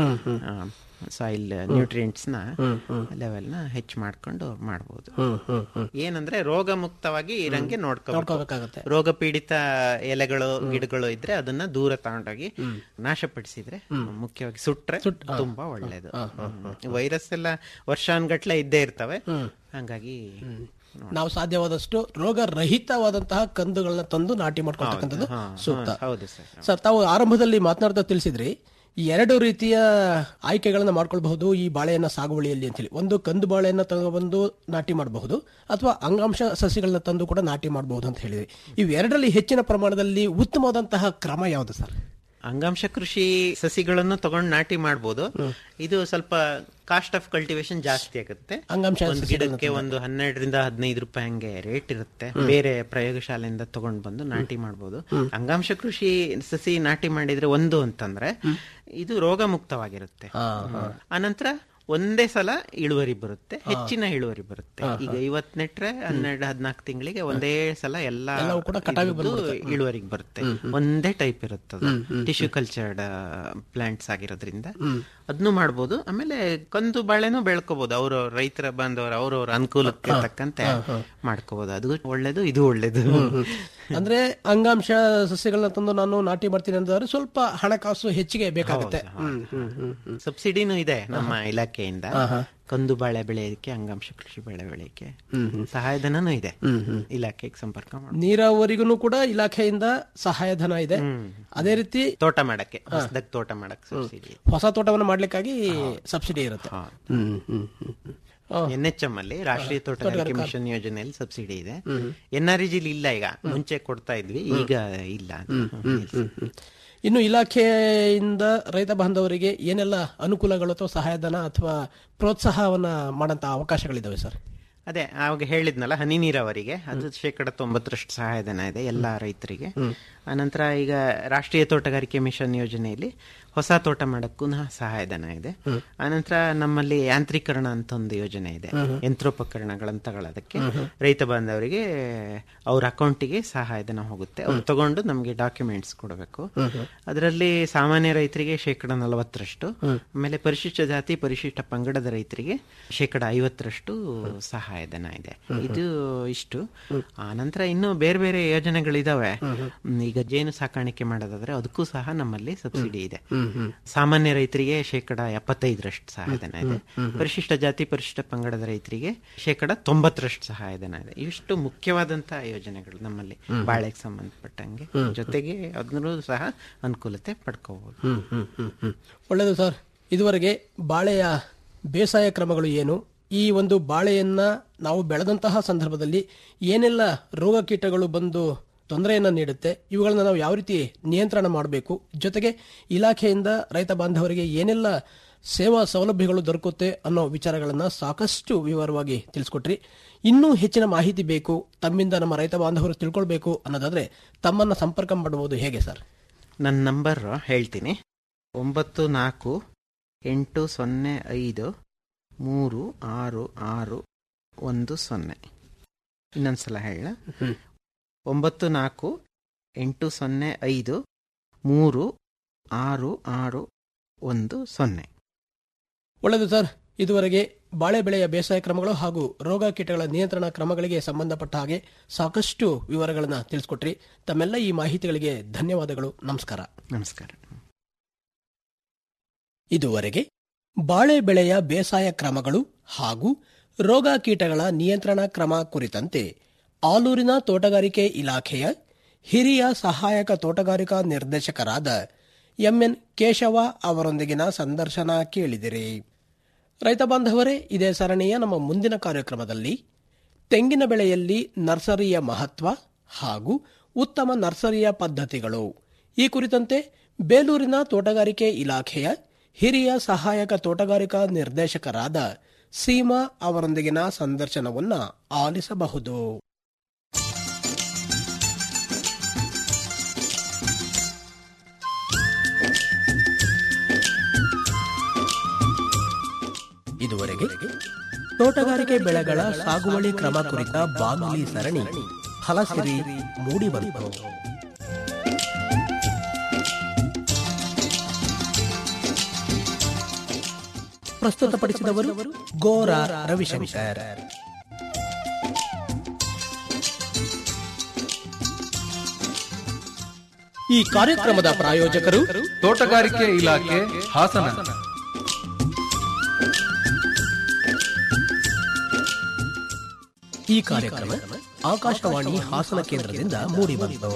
ಸಾಯಿಲ್ ನ್ಯೂಟ್ರಿಯೆಂಟ್ಸ್ ನ ಲೆವೆಲ್ ನ ಹೆಚ್ಚು ಮಾಡ್ಕೊಂಡು ಮಾಡಬಹುದು ಏನಂದ್ರೆ ರೋಗ ಮುಕ್ತವಾಗಿ ಇರಂಗೆ ನೋಡ್ಕೋಬೇಕು ನೋಡ್ಕೋಬೇಕಾಗತ್ತೆ ರೋಗ ಪೀಡಿತ ಎಲೆಗಳು ಗಿಡಗಳು ಇದ್ರೆ ಅದನ್ನ ದೂರ ತಗೊಂಡೋಗಿ ನಾಶಪಡಿಸಿದ್ರೆ ಮುಖ್ಯವಾಗಿ ಸುಟ್ರೆ ತುಂಬಾ ಒಳ್ಳೇದು ವೈರಸ್ ಎಲ್ಲ ವರ್ಷಾನ್ಗಟ್ಲೆ ಇದ್ದೇ ಇರ್ತವೆ ಹಂಗಾಗಿ ನಾವು ಸಾಧ್ಯವಾದಷ್ಟು ರೋಗ ರಹಿತವಾದಂತಹ ಕಂದುಗಳನ್ನ ತಂದು ನಾಟಿ ಮಾಡ್ಕೊಳ್ತಕ್ಕಂಥದ್ದು ಹಾ, ಸೂಕ್ತ ಹಾ, ಹೌದು ಸರ್ ಸರ್ ತಾವು ಆರಂಭದಲ್ಲಿ ಮಾತನಾಡ್ತಾ ತಿಳಿಸಿದ್ರಿ ಈ ಎರಡು ರೀತಿಯ ಆಯ್ಕೆಗಳನ್ನ ಮಾಡ್ಕೊಳ್ಬಹುದು ಈ ಬಾಳೆಯನ್ನ ಸಾಗುವಳಿಯಲ್ಲಿ ಅಂತ ಹೇಳಿ ಒಂದು ಕಂದು ಬಾಳೆಯನ್ನ ತಗೊಬಂದು ನಾಟಿ ಮಾಡಬಹುದು ಅಥವಾ ಅಂಗಾಂಶ ಸಸಿಗಳನ್ನ ತಂದು ಕೂಡ ನಾಟಿ ಮಾಡಬಹುದು ಅಂತ ಹೇಳಿದ್ರಿ ಇವೆರಡರಲ್ಲಿ ಹೆಚ್ಚಿನ ಪ್ರಮಾಣದಲ್ಲಿ ಉತ್ತಮವಾದಂತಹ ಕ್ರಮ ಯಾವುದು ಸರ್ ಅಂಗಾಂಶ ಕೃಷಿ ಸಸಿಗಳನ್ನು ತಗೊಂಡು ನಾಟಿ ಮಾಡ್ಬೋದು ಇದು ಸ್ವಲ್ಪ ಕಾಸ್ಟ್ ಆಫ್ ಕಲ್ಟಿವೇಶನ್ ಜಾಸ್ತಿ ಆಗುತ್ತೆ ಅಂಗಾಂಶ ಒಂದು ಗಿಡಕ್ಕೆ ಒಂದು ಹನ್ನೆರಡರಿಂದ ಹದಿನೈದು ರೂಪಾಯಿ ಹಂಗೆ ರೇಟ್ ಇರುತ್ತೆ ಬೇರೆ ಪ್ರಯೋಗಶಾಲೆಯಿಂದ ತಗೊಂಡ್ ಬಂದು ನಾಟಿ ಮಾಡ್ಬೋದು ಅಂಗಾಂಶ ಕೃಷಿ ಸಸಿ ನಾಟಿ ಮಾಡಿದ್ರೆ ಒಂದು ಅಂತಂದ್ರೆ ಇದು ರೋಗ ಮುಕ್ತವಾಗಿರುತ್ತೆ ಅನಂತರ ಒಂದೇ ಸಲ ಇಳುವರಿ ಬರುತ್ತೆ ಹೆಚ್ಚಿನ ಇಳುವರಿ ಬರುತ್ತೆ ಈಗ ಇವತ್ ನೆಟ್ರೆ ಹನ್ನೆರಡು ಹದಿನಾಲ್ಕು ತಿಂಗಳಿಗೆ ಒಂದೇ ಸಲ ಎಲ್ಲ ಇದ್ರದ್ದು ಇಳುವರಿಗೆ ಬರುತ್ತೆ ಒಂದೇ ಟೈಪ್ ಇರುತ್ತೆ ಟಿಶ್ಯೂ ಕಲ್ಚರ್ಡ್ ಪ್ಲಾಂಟ್ಸ್ ಆಗಿರೋದ್ರಿಂದ ಅದನ್ನು ಮಾಡ್ಬೋದು ಆಮೇಲೆ ಕಂದು ಬಾಳೆನೂ ಬೆಳ್ಕೋಬಹುದು ಅವರು ರೈತರ ಬಾಂಧವರು ಅವ್ರವ್ರ ಅನುಕೂಲಕ್ಕೆ ತಕ್ಕಂತೆ ಮಾಡ್ಕೋಬಹುದು ಅದು ಒಳ್ಳೇದು ಇದು ಒಳ್ಳೇದು ಅಂದ್ರೆ ಅಂಗಾಂಶ ಸಸ್ಯಗಳನ್ನ ತಂದು ನಾನು ನಾಟಿ ಮಾಡ್ತೀನಿ ಅಂತಂದ್ರೆ ಸ್ವಲ್ಪ ಹಣಕಾಸು ಹೆಚ್ಚಿಗೆ ಬೇಕಾಗುತ್ತೆ ಹ್ಮ್, ಹ್ಮ್, ಹ್ಮ್, ಹ್ಮ್. ಸಬ್ಸಿಡಿನೂ ಇದೆ ನಮ್ಮ ಇಲಾಖೆಯಿಂದ ಕಂದು ಬಾಳೆ ಬೆಳೆಯೋದಕ್ಕೆ ಅಂಗಾಂಶ ಕೃಷಿ ಬೆಳೆ ಬೆಳೆಯಕ್ಕೆ ಸಹಾಯಧನನೂ ಇದೆ ಇಲಾಖೆಗೆ ಸಂಪರ್ಕ ಮಾಡಿ ನೀರಾವರಿಗೂ ಕೂಡ ಇಲಾಖೆಯಿಂದ ಸಹಾಯಧನ ಇದೆ ಅದೇ ರೀತಿ ತೋಟ ಮಾಡಕ್ಕೆ ಹೊಸದಾಗಿ ತೋಟ ಮಾಡಕ್ ಸಬ್ಸಿಡಿ ಹೊಸ ತೋಟವನ್ನು ಮಾಡ್ಲಿಕ್ಕಾಗಿ ಸಬ್ಸಿಡಿ ಇರುತ್ತೆ ಹ್ಮ್, ಹ್ಮ್, ಹ್ಮ್, ಹ್ಮ್. ಆ, ಎನ್ ಎಚ್ ಎಂ ಅಲ್ಲಿ ರಾಷ್ಟ್ರೀಯ ತೋಟಗಾರಿಕೆ ಮಿಷನ್ ಯೋಜನೆಯಲ್ಲಿ ಸಬ್ಸಿಡಿ ಇದೆ ಎನ್ ಆರ್ ಜಿಲಿ ಇಲ್ಲ ಈಗ ಮುಂಚೆ ಕೊಡ್ತಾ ಇದ್ವಿ ಈಗ ಇಲ್ಲ ಇನ್ನು ಇಲಾಖೆಯಿಂದ ರೈತ ಬಾಂಧವರಿಗೆ ಏನೆಲ್ಲ ಅನುಕೂಲಗಳು ಅಥವಾ ಸಹಾಯಧನ ಅಥವಾ ಪ್ರೋತ್ಸಾಹವನ್ನ ಮಾಡಂತ ಅವಕಾಶಗಳಿದಾವೆ ಸರ್ ಅದೇ ಆವಾಗ ಹೇಳಿದ್ನಲ್ಲ ಹನಿ ನೀರಾವರಿಗೆ ಅದು ಶೇಕಡ ತೊಂಬತ್ತರಷ್ಟು ಸಹಾಯಧನ ಇದೆ ಎಲ್ಲಾ ರೈತರಿಗೆ ಅನಂತರ ಈಗ ರಾಷ್ಟ್ರೀಯ ತೋಟಗಾರಿಕೆ ಮಿಷನ್ ಯೋಜನೆಯಲ್ಲಿ ಹೊಸ ತೋಟ ಮಾಡಕ್ಕೂ ಸಹಾಯಧನ ಇದೆ ಅನಂತರ ನಮ್ಮಲ್ಲಿ ಯಾಂತ್ರೀಕರಣ ಅಂತ ಒಂದು ಯೋಜನೆ ಇದೆ ಯಂತ್ರೋಪಕರಣಗಳನ್ನು ತಗೊಳ್ಳೋದಕ್ಕೆ ರೈತ ಬಾಂಧವರಿಗೆ ಅವ್ರ ಅಕೌಂಟಿಗೆ ಸಹಾಯಧನ ಹೋಗುತ್ತೆ ಅವ್ರು ತಗೊಂಡು ನಮಗೆ ಡಾಕ್ಯುಮೆಂಟ್ಸ್ ಕೊಡಬೇಕು ಅದರಲ್ಲಿ ಸಾಮಾನ್ಯ ರೈತರಿಗೆ ಶೇಕಡ ನಲವತ್ತರಷ್ಟು ಆಮೇಲೆ ಪರಿಶಿಷ್ಟ ಜಾತಿ ಪರಿಶಿಷ್ಟ ಪಂಗಡದ ರೈತರಿಗೆ ಶೇಕಡ ಐವತ್ತರಷ್ಟು ಸಹಾಯಧನ ಇದೆ ಇದು ಇಷ್ಟು ಆನಂತರ ಇನ್ನು ಬೇರೆ ಬೇರೆ ಯೋಜನೆಗಳಿದಾವೆ ಹ್ಮ್, ಈಗ ಜೇನು ಸಾಕಾಣಿಕೆ ಮಾಡೋದಾದ್ರೆ ಅದಕ್ಕೂ ಸಹ ನಮ್ಮಲ್ಲಿ ಸಬ್ಸಿಡಿ ಇದೆ ಸಾಮಾನ್ಯ ರೈತರಿಗೆ ಶೇಕಡ ಎಪ್ಪತ್ತೈದರಷ್ಟು ಸಹಾಯಧನ ಇದೆ ಪರಿಶಿಷ್ಟ ಜಾತಿ ಪರಿಶಿಷ್ಟ ಪಂಗಡದ ರೈತರಿಗೆ ಶೇಕಡ ತೊಂಬತ್ತರಷ್ಟು ಸಹಾಯಧನ ಇದೆ ಇಷ್ಟು ಮುಖ್ಯವಾದಂತಹ ಯೋಜನೆಗಳು ನಮ್ಮಲ್ಲಿ ಬಾಳೆಗೆ ಸಂಬಂಧಪಟ್ಟಂಗೆ ಜೊತೆಗೆ ಅದನ್ನೂ ಸಹ ಅನುಕೂಲತೆ ಪಡ್ಕೋಬಹುದು ಹ್ಮ್ ಹ್ಮ್ ಹ್ಮ್ ಹ್ಮ್ ಒಳ್ಳೆಯದು ಸರ್ ಇದುವರೆಗೆ ಬಾಳೆಯ ಬೇಸಾಯ ಕ್ರಮಗಳು ಏನು ಈ ಒಂದು ಬಾಳೆಯನ್ನ ನಾವು ಬೆಳೆದಂತಹ ಸಂದರ್ಭದಲ್ಲಿ ಏನೆಲ್ಲ ರೋಗ ಕೀಟಗಳು ಬಂದು ತೊಂದರೆಯನ್ನ ನೀಡುತ್ತೆ ಇವುಗಳನ್ನ ನಾವು ಯಾವ ರೀತಿ ನಿಯಂತ್ರಣ ಮಾಡಬೇಕು ಜೊತೆಗೆ ಇಲಾಖೆಯಿಂದ ರೈತ ಬಾಂಧವರಿಗೆ ಏನೆಲ್ಲ ಸೇವಾ ಸೌಲಭ್ಯಗಳು ದೊರಕುತ್ತೆ ಅನ್ನೋ ವಿಚಾರಗಳನ್ನ ಸಾಕಷ್ಟು ವಿವರವಾಗಿ ತಿಳಿಸ್ಕೊಟ್ರಿ ಇನ್ನೂ ಹೆಚ್ಚಿನ ಮಾಹಿತಿ ಬೇಕು ತಮ್ಮಿಂದ ನಮ್ಮ ರೈತ ಬಾಂಧವರು ತಿಳ್ಕೊಳ್ಬೇಕು ಅನ್ನೋದಾದ್ರೆ ತಮ್ಮನ್ನ ಸಂಪರ್ಕ ಮಾಡಬಹುದು ಹೇಗೆ ಸರ್ ನನ್ನ ನಂಬರ್ ಹೇಳ್ತೀನಿ ಒಂಬತ್ತು ನಾಲ್ಕು ಎಂಟು ಸೊನ್ನೆ ಐದು ಮೂರು ಆರು ಆರು ಒಂದು ಸೊನ್ನೆ ಇನ್ನೊಂದ್ಸಲ ಹೇಳ ಒಂಬತ್ತು ನಾಲ್ಕು ಎಂಟು ಸೊನ್ನೆ ಐದು ಮೂರು ಆರು ಆರು ಒಂದು ಸೊನ್ನೆ ಒಳ್ಳೆಯದು ಸರ್ ಇದುವರೆಗೆ ಬಾಳೆ ಬೆಳೆಯ ಬೇಸಾಯ ಕ್ರಮಗಳು ಹಾಗೂ ರೋಗ ಕೀಟಗಳ ನಿಯಂತ್ರಣ ಕ್ರಮಗಳಿಗೆ ಸಂಬಂಧಪಟ್ಟ ಹಾಗೆ ಸಾಕಷ್ಟು ವಿವರಗಳನ್ನು ತಿಳಿಸ್ಕೊಟ್ರಿ ತಮ್ಮೆಲ್ಲ ಈ ಮಾಹಿತಿಗಳಿಗೆ ಧನ್ಯವಾದಗಳು ನಮಸ್ಕಾರ ನಮಸ್ಕಾರ ಇದುವರೆಗೆ ಬಾಳೆ ಬೆಳೆಯ ಬೇಸಾಯ ಕ್ರಮಗಳು ಹಾಗೂ ರೋಗ ಕೀಟಗಳ ನಿಯಂತ್ರಣ ಕ್ರಮ ಕುರಿತಂತೆ ಆಲೂರಿನ ತೋಟಗಾರಿಕೆ ಇಲಾಖೆಯ ಹಿರಿಯ ಸಹಾಯಕ ತೋಟಗಾರಿಕಾ ನಿರ್ದೇಶಕರಾದ ಎಂಎನ್ ಕೇಶವ ಅವರೊಂದಿಗಿನ ಸಂದರ್ಶನ ಕೇಳಿದಿರಿ ರೈತ ಬಾಂಧವರೇ ಇದೇ ಸರಣಿಯ ನಮ್ಮ ಮುಂದಿನ ಕಾರ್ಯಕ್ರಮದಲ್ಲಿ ತೆಂಗಿನ ಬೆಳೆಯಲ್ಲಿ ನರ್ಸರಿಯ ಮಹತ್ವ ಹಾಗೂ ಉತ್ತಮ ನರ್ಸರಿಯ ಪದ್ಧತಿಗಳು ಈ ಕುರಿತಂತೆ ಬೇಲೂರಿನ ತೋಟಗಾರಿಕೆ ಇಲಾಖೆಯ ಹಿರಿಯ ಸಹಾಯಕ ತೋಟಗಾರಿಕಾ ನಿರ್ದೇಶಕರಾದ ಸೀಮಾ ಅವರೊಂದಿಗಿನ ಸಂದರ್ಶನವನ್ನ ಆಲಿಸಬಹುದು ಇದುವರೆಗೆ ತೋಟಗಾರಿಕೆ ಬೆಳೆಗಳ ಸಾಗುವಳಿ ಕ್ರಮ ಕುರಿತ ಬಾನುಲಿ ಸರಣಿ ಫಲಸಿರಿ ಮೂಡಿಬಂತು ಪ್ರಸ್ತುತಪಡಿಸಿದವರು ಗೋರ ರವಿಶಂಕರ್ ಈ ಕಾರ್ಯಕ್ರಮದ ಪ್ರಾಯೋಜಕರು ತೋಟಗಾರಿಕೆ ಇಲಾಖೆ ಹಾಸನ ಈ ಕಾರ್ಯಕ್ರಮ ಆಕಾಶವಾಣಿ ಹಾಸನ ಕೇಂದ್ರದಿಂದ ಮೂಡಿಬಂತು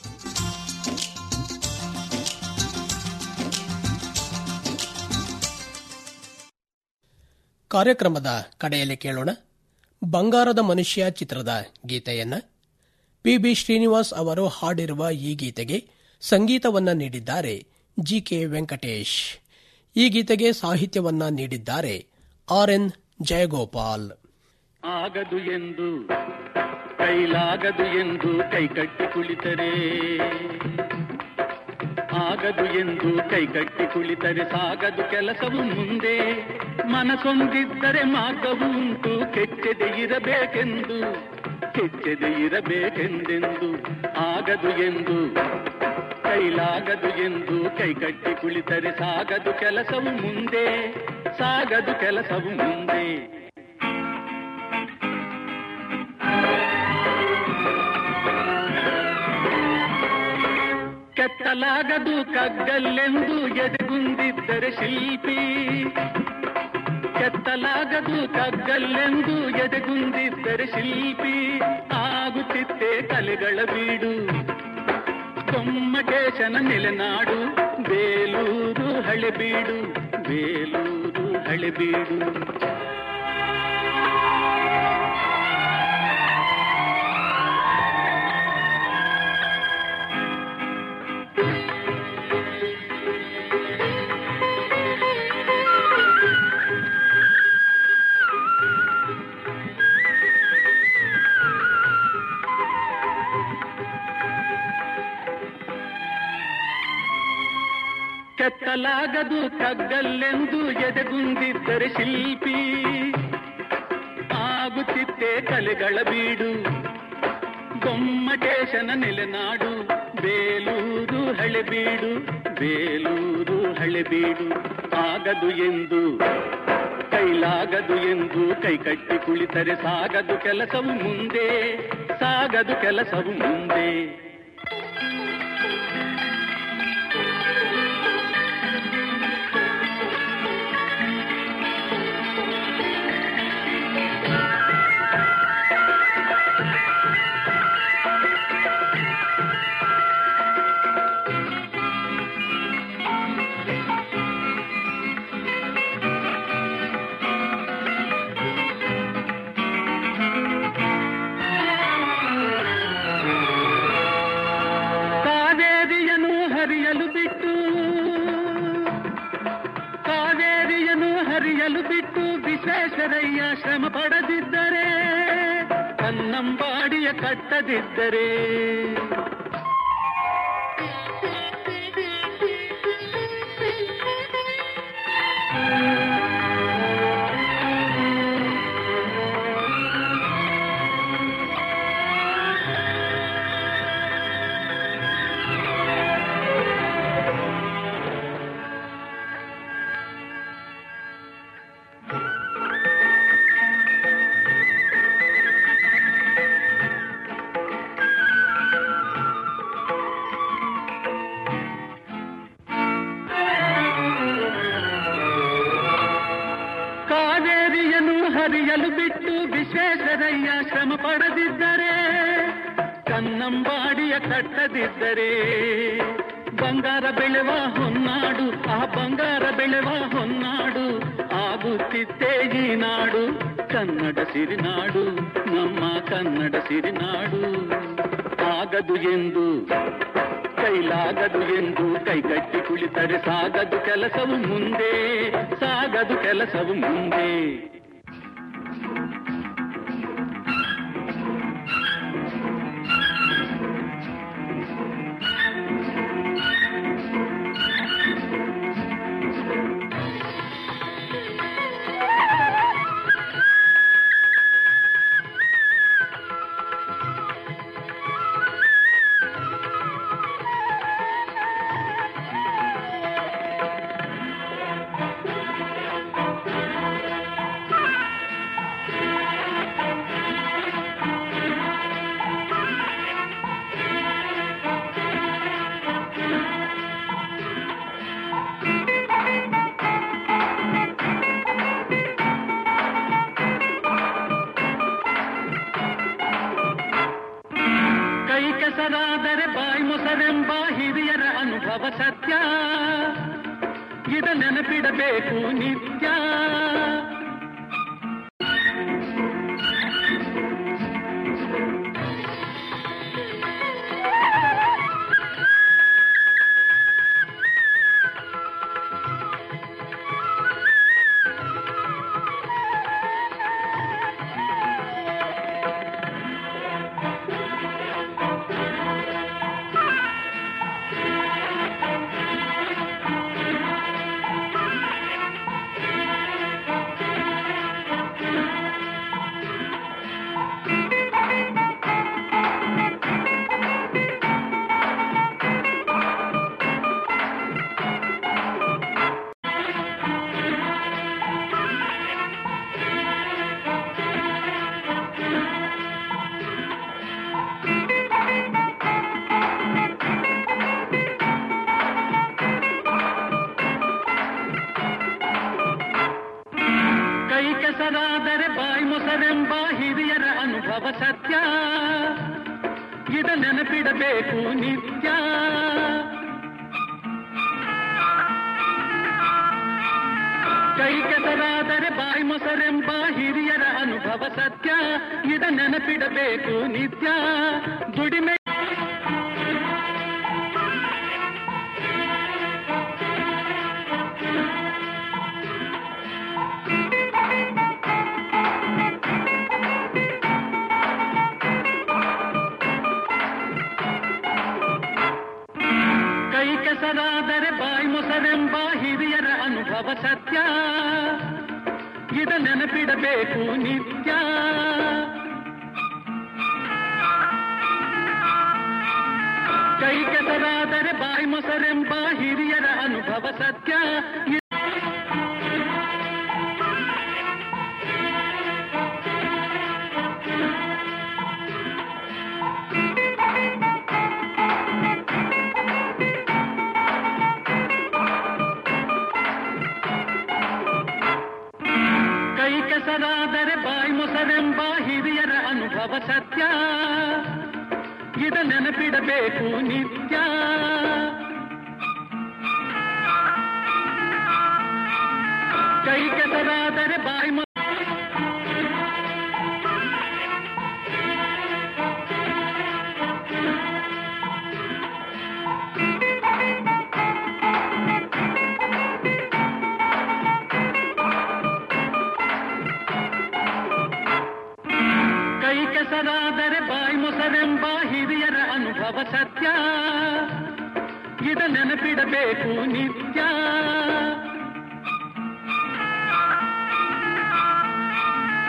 ಕಾರ್ಯಕ್ರಮದ ಕಡೆಯಲ್ಲಿ ಕೇಳೋಣ ಬಂಗಾರದ ಮನುಷ್ಯ ಚಿತ್ರದ ಗೀತೆಯನ್ನ ಪಿ ಬಿ ಶ್ರೀನಿವಾಸ್ ಅವರು ಹಾಡಿರುವ ಈ ಗೀತೆಗೆ ಸಂಗೀತವನ್ನ ನೀಡಿದ್ದಾರೆ ಜಿ ಕೆ ವೆಂಕಟೇಶ್ ಈ ಗೀತೆಗೆ ಸಾಹಿತ್ಯವನ್ನ ನೀಡಿದ್ದಾರೆ ಆರ್ ಎನ್ ಜಯಗೋಪಾಲ್ ಆಗದು ಎಂದು ಕೈಲಾಗದು ಎಂದು ಕೈಕಟ್ಟಿ ಕುಳಿತರೆ ಆಗದು ಎಂದು ಕೈಕಟ್ಟಿ ಕುಳಿತರೆ ಸಾಗದು ಕೆಲಸವು ಮುಂದೆ ಮನಸೊಂದಿದ್ದರೆ ಮಾರ್ಗವು ಉಂಟು ಕೆಚ್ಚದೆ ಇರಬೇಕೆಂದು ಕೆಚ್ಚದೆ ಇರಬೇಕೆಂದೆಂದು ಆಗದು ಎಂದು ಕೈಲಾಗದು ಎಂದು ಕೈಕಟ್ಟಿ ಕುಳಿತರೆ ಸಾಗದು ಕೆಲಸವು ಮುಂದೆ ಸಾಗದು ಕೆಲಸವು ಮುಂದೆ ಕೆತ್ತಲಾಗದು ಕಗ್ಗಲ್ಲೆಂದು ಎದೆಗುಂದಿದ್ದರೆ ಶಿಲ್ಪಿ ಕೆತ್ತಲಾಗದು ಕಗ್ಗಲ್ಲೆಂದು ಎದೆಗುಂದಿದ್ದರೆ ಶಿಲ್ಪಿ ಆಗುತ್ತಿತ್ತೆ ಕಲೆಗಳ ಬೀಡು ಗೊಮ್ಮಟೇಶನ ನೆಲೆನಾಡು ಬೇಲೂರು ಹಳೆಬೀಡು ಬೇಲೂರು ಹಳೆಬೀಡು ಕೆತ್ತಲಾಗದು ಕಗ್ಗಲ್ಲೆಂದು ಎದೆಗುಂದಿದ್ದರೆ ಶಿಲ್ಪಿ ಆಗುತ್ತಿತ್ತೆ ಕಲೆಗಳ ಬೀಡು ಗೊಮ್ಮಟೇಶನ ನೆಲೆನಾಡು ಬೇಲೂರು ಹಳೆಬೀಡು ಬೇಲೂರು ಹಳೆಬೀಡು ಆಗದು ಎಂದು ಕೈಲಾಗದು ಎಂದು ಕೈಕಟ್ಟಿ ಕುಳಿತರೆ ಸಾಗದು ಕೆಲಸವು ಮುಂದೆ ಸಾಗದು ಕೆಲಸವು ಮುಂದೆ ಕಾವೇರಿಯನ್ನು ಹರಿಯಲು ಬಿಟ್ಟು ಕಾವೇರಿಯನ್ನು ಹರಿಯಲು ಬಿಟ್ಟು ವಿಶ್ವೇಶ್ವರಯ್ಯ ಶ್ರಮ ಪಡದಿದ್ದರೆ ಕನ್ನಂಬಾಡಿಯ ಕಟ್ಟದಿದ್ದರೆ ವಿಶ್ವೇಶ್ವರಯ್ಯ ಶ್ರಮ ಪಡದಿದ್ದರೆ ಕನ್ನಂಬಾಡಿಯ ಕಟ್ಟದಿದ್ದರೆ ಬಂಗಾರ ಬೆಳೆವ ಹೊನ್ನಾಡು ಆ ಬಂಗಾರ ಬೆಳೆವ ಹೊನ್ನಾಡು ಆಗುತ್ತಿತ್ತೇ ಈ ನಾಡು ಕನ್ನಡ ಸಿರಿನಾಡು ನಮ್ಮ ಕನ್ನಡ ಸಿರಿನಾಡು ಆಗದು ಎಂದು ಕೈಲಾಗದು ಎಂದು ಕೈಕಟ್ಟಿ ಕುಳಿತರೆ ಸಾಗದು ಕೆಲಸವು ಮುಂದೆ ಸಾಗದು ಕೆಲಸವು ಮುಂದೆ ಕೈ ಕೆಸರಾದರೆ ಬಾಯಿ ಮೊಸರೆಂಬ ಹಿರಿಯರ ಅನುಭವ ಸತ್ಯ ಇದ ನೆನಪಿಡಬೇಕು ನಿತ್ಯ ಕೈ ಕೆಸರಾದರೆ ಬಾಯಿ ಮೊಸರೆಂಬ ಹಿರಿಯರ ಅನುಭವ ಸತ್ಯ ಇದ ನೆನಪಿಡಬೇಕು ನಿತ್ಯ ಕೈ ಕೆಸರಾದರೆ ಬಾಯಿ ಮೊಸರೆಂಬ ಹಿರಿಯರ ಅನುಭವ ಸತ್ಯ ಇದ ನೆನಪಿಡಬೇಕು ನಿತ್ಯ ದುಡಿಮೆ ಕೈ ಕೆಸರಾದರೆ ಬಾಯಿ ಮೊಸರೆಂಬ ಹಿರಿಯರ ಅನುಭವ ಸತ್ಯ ಇದ ನೆನಪಿಡಬೇಕು ನಿತ್ಯ ಕೈ ಕೆಸರಾದರೆ ಬಾಯಿ ಮೊಸರೆಂಬ ಹಿರಿಯರ ಅನುಭವ ಸತ್ಯ ಇ- ಕೈ ಕೆಸರಾದರೆ ಬಾಯಿ ಮೊಸರೆಂಬ ಹಿರಿಯರ ಅನುಭವ ಸತ್ಯ ಇದ ನೆನಪಿಡಬೇಕು ನಿತ್ಯ ಕೈ ಕೆಸರಾದರೆ ಬಾಯಿ ಮೊ- ಕೈ ಕೆಸರಾದರೆ ಬಾಯಿ ಮೊಸರೆಂಬ ಹಿರಿಯರ ಅನುಭವ ಸತ್ಯ ಇದ ನೆನಪಿಡಬೇಕು ನಿತ್ಯ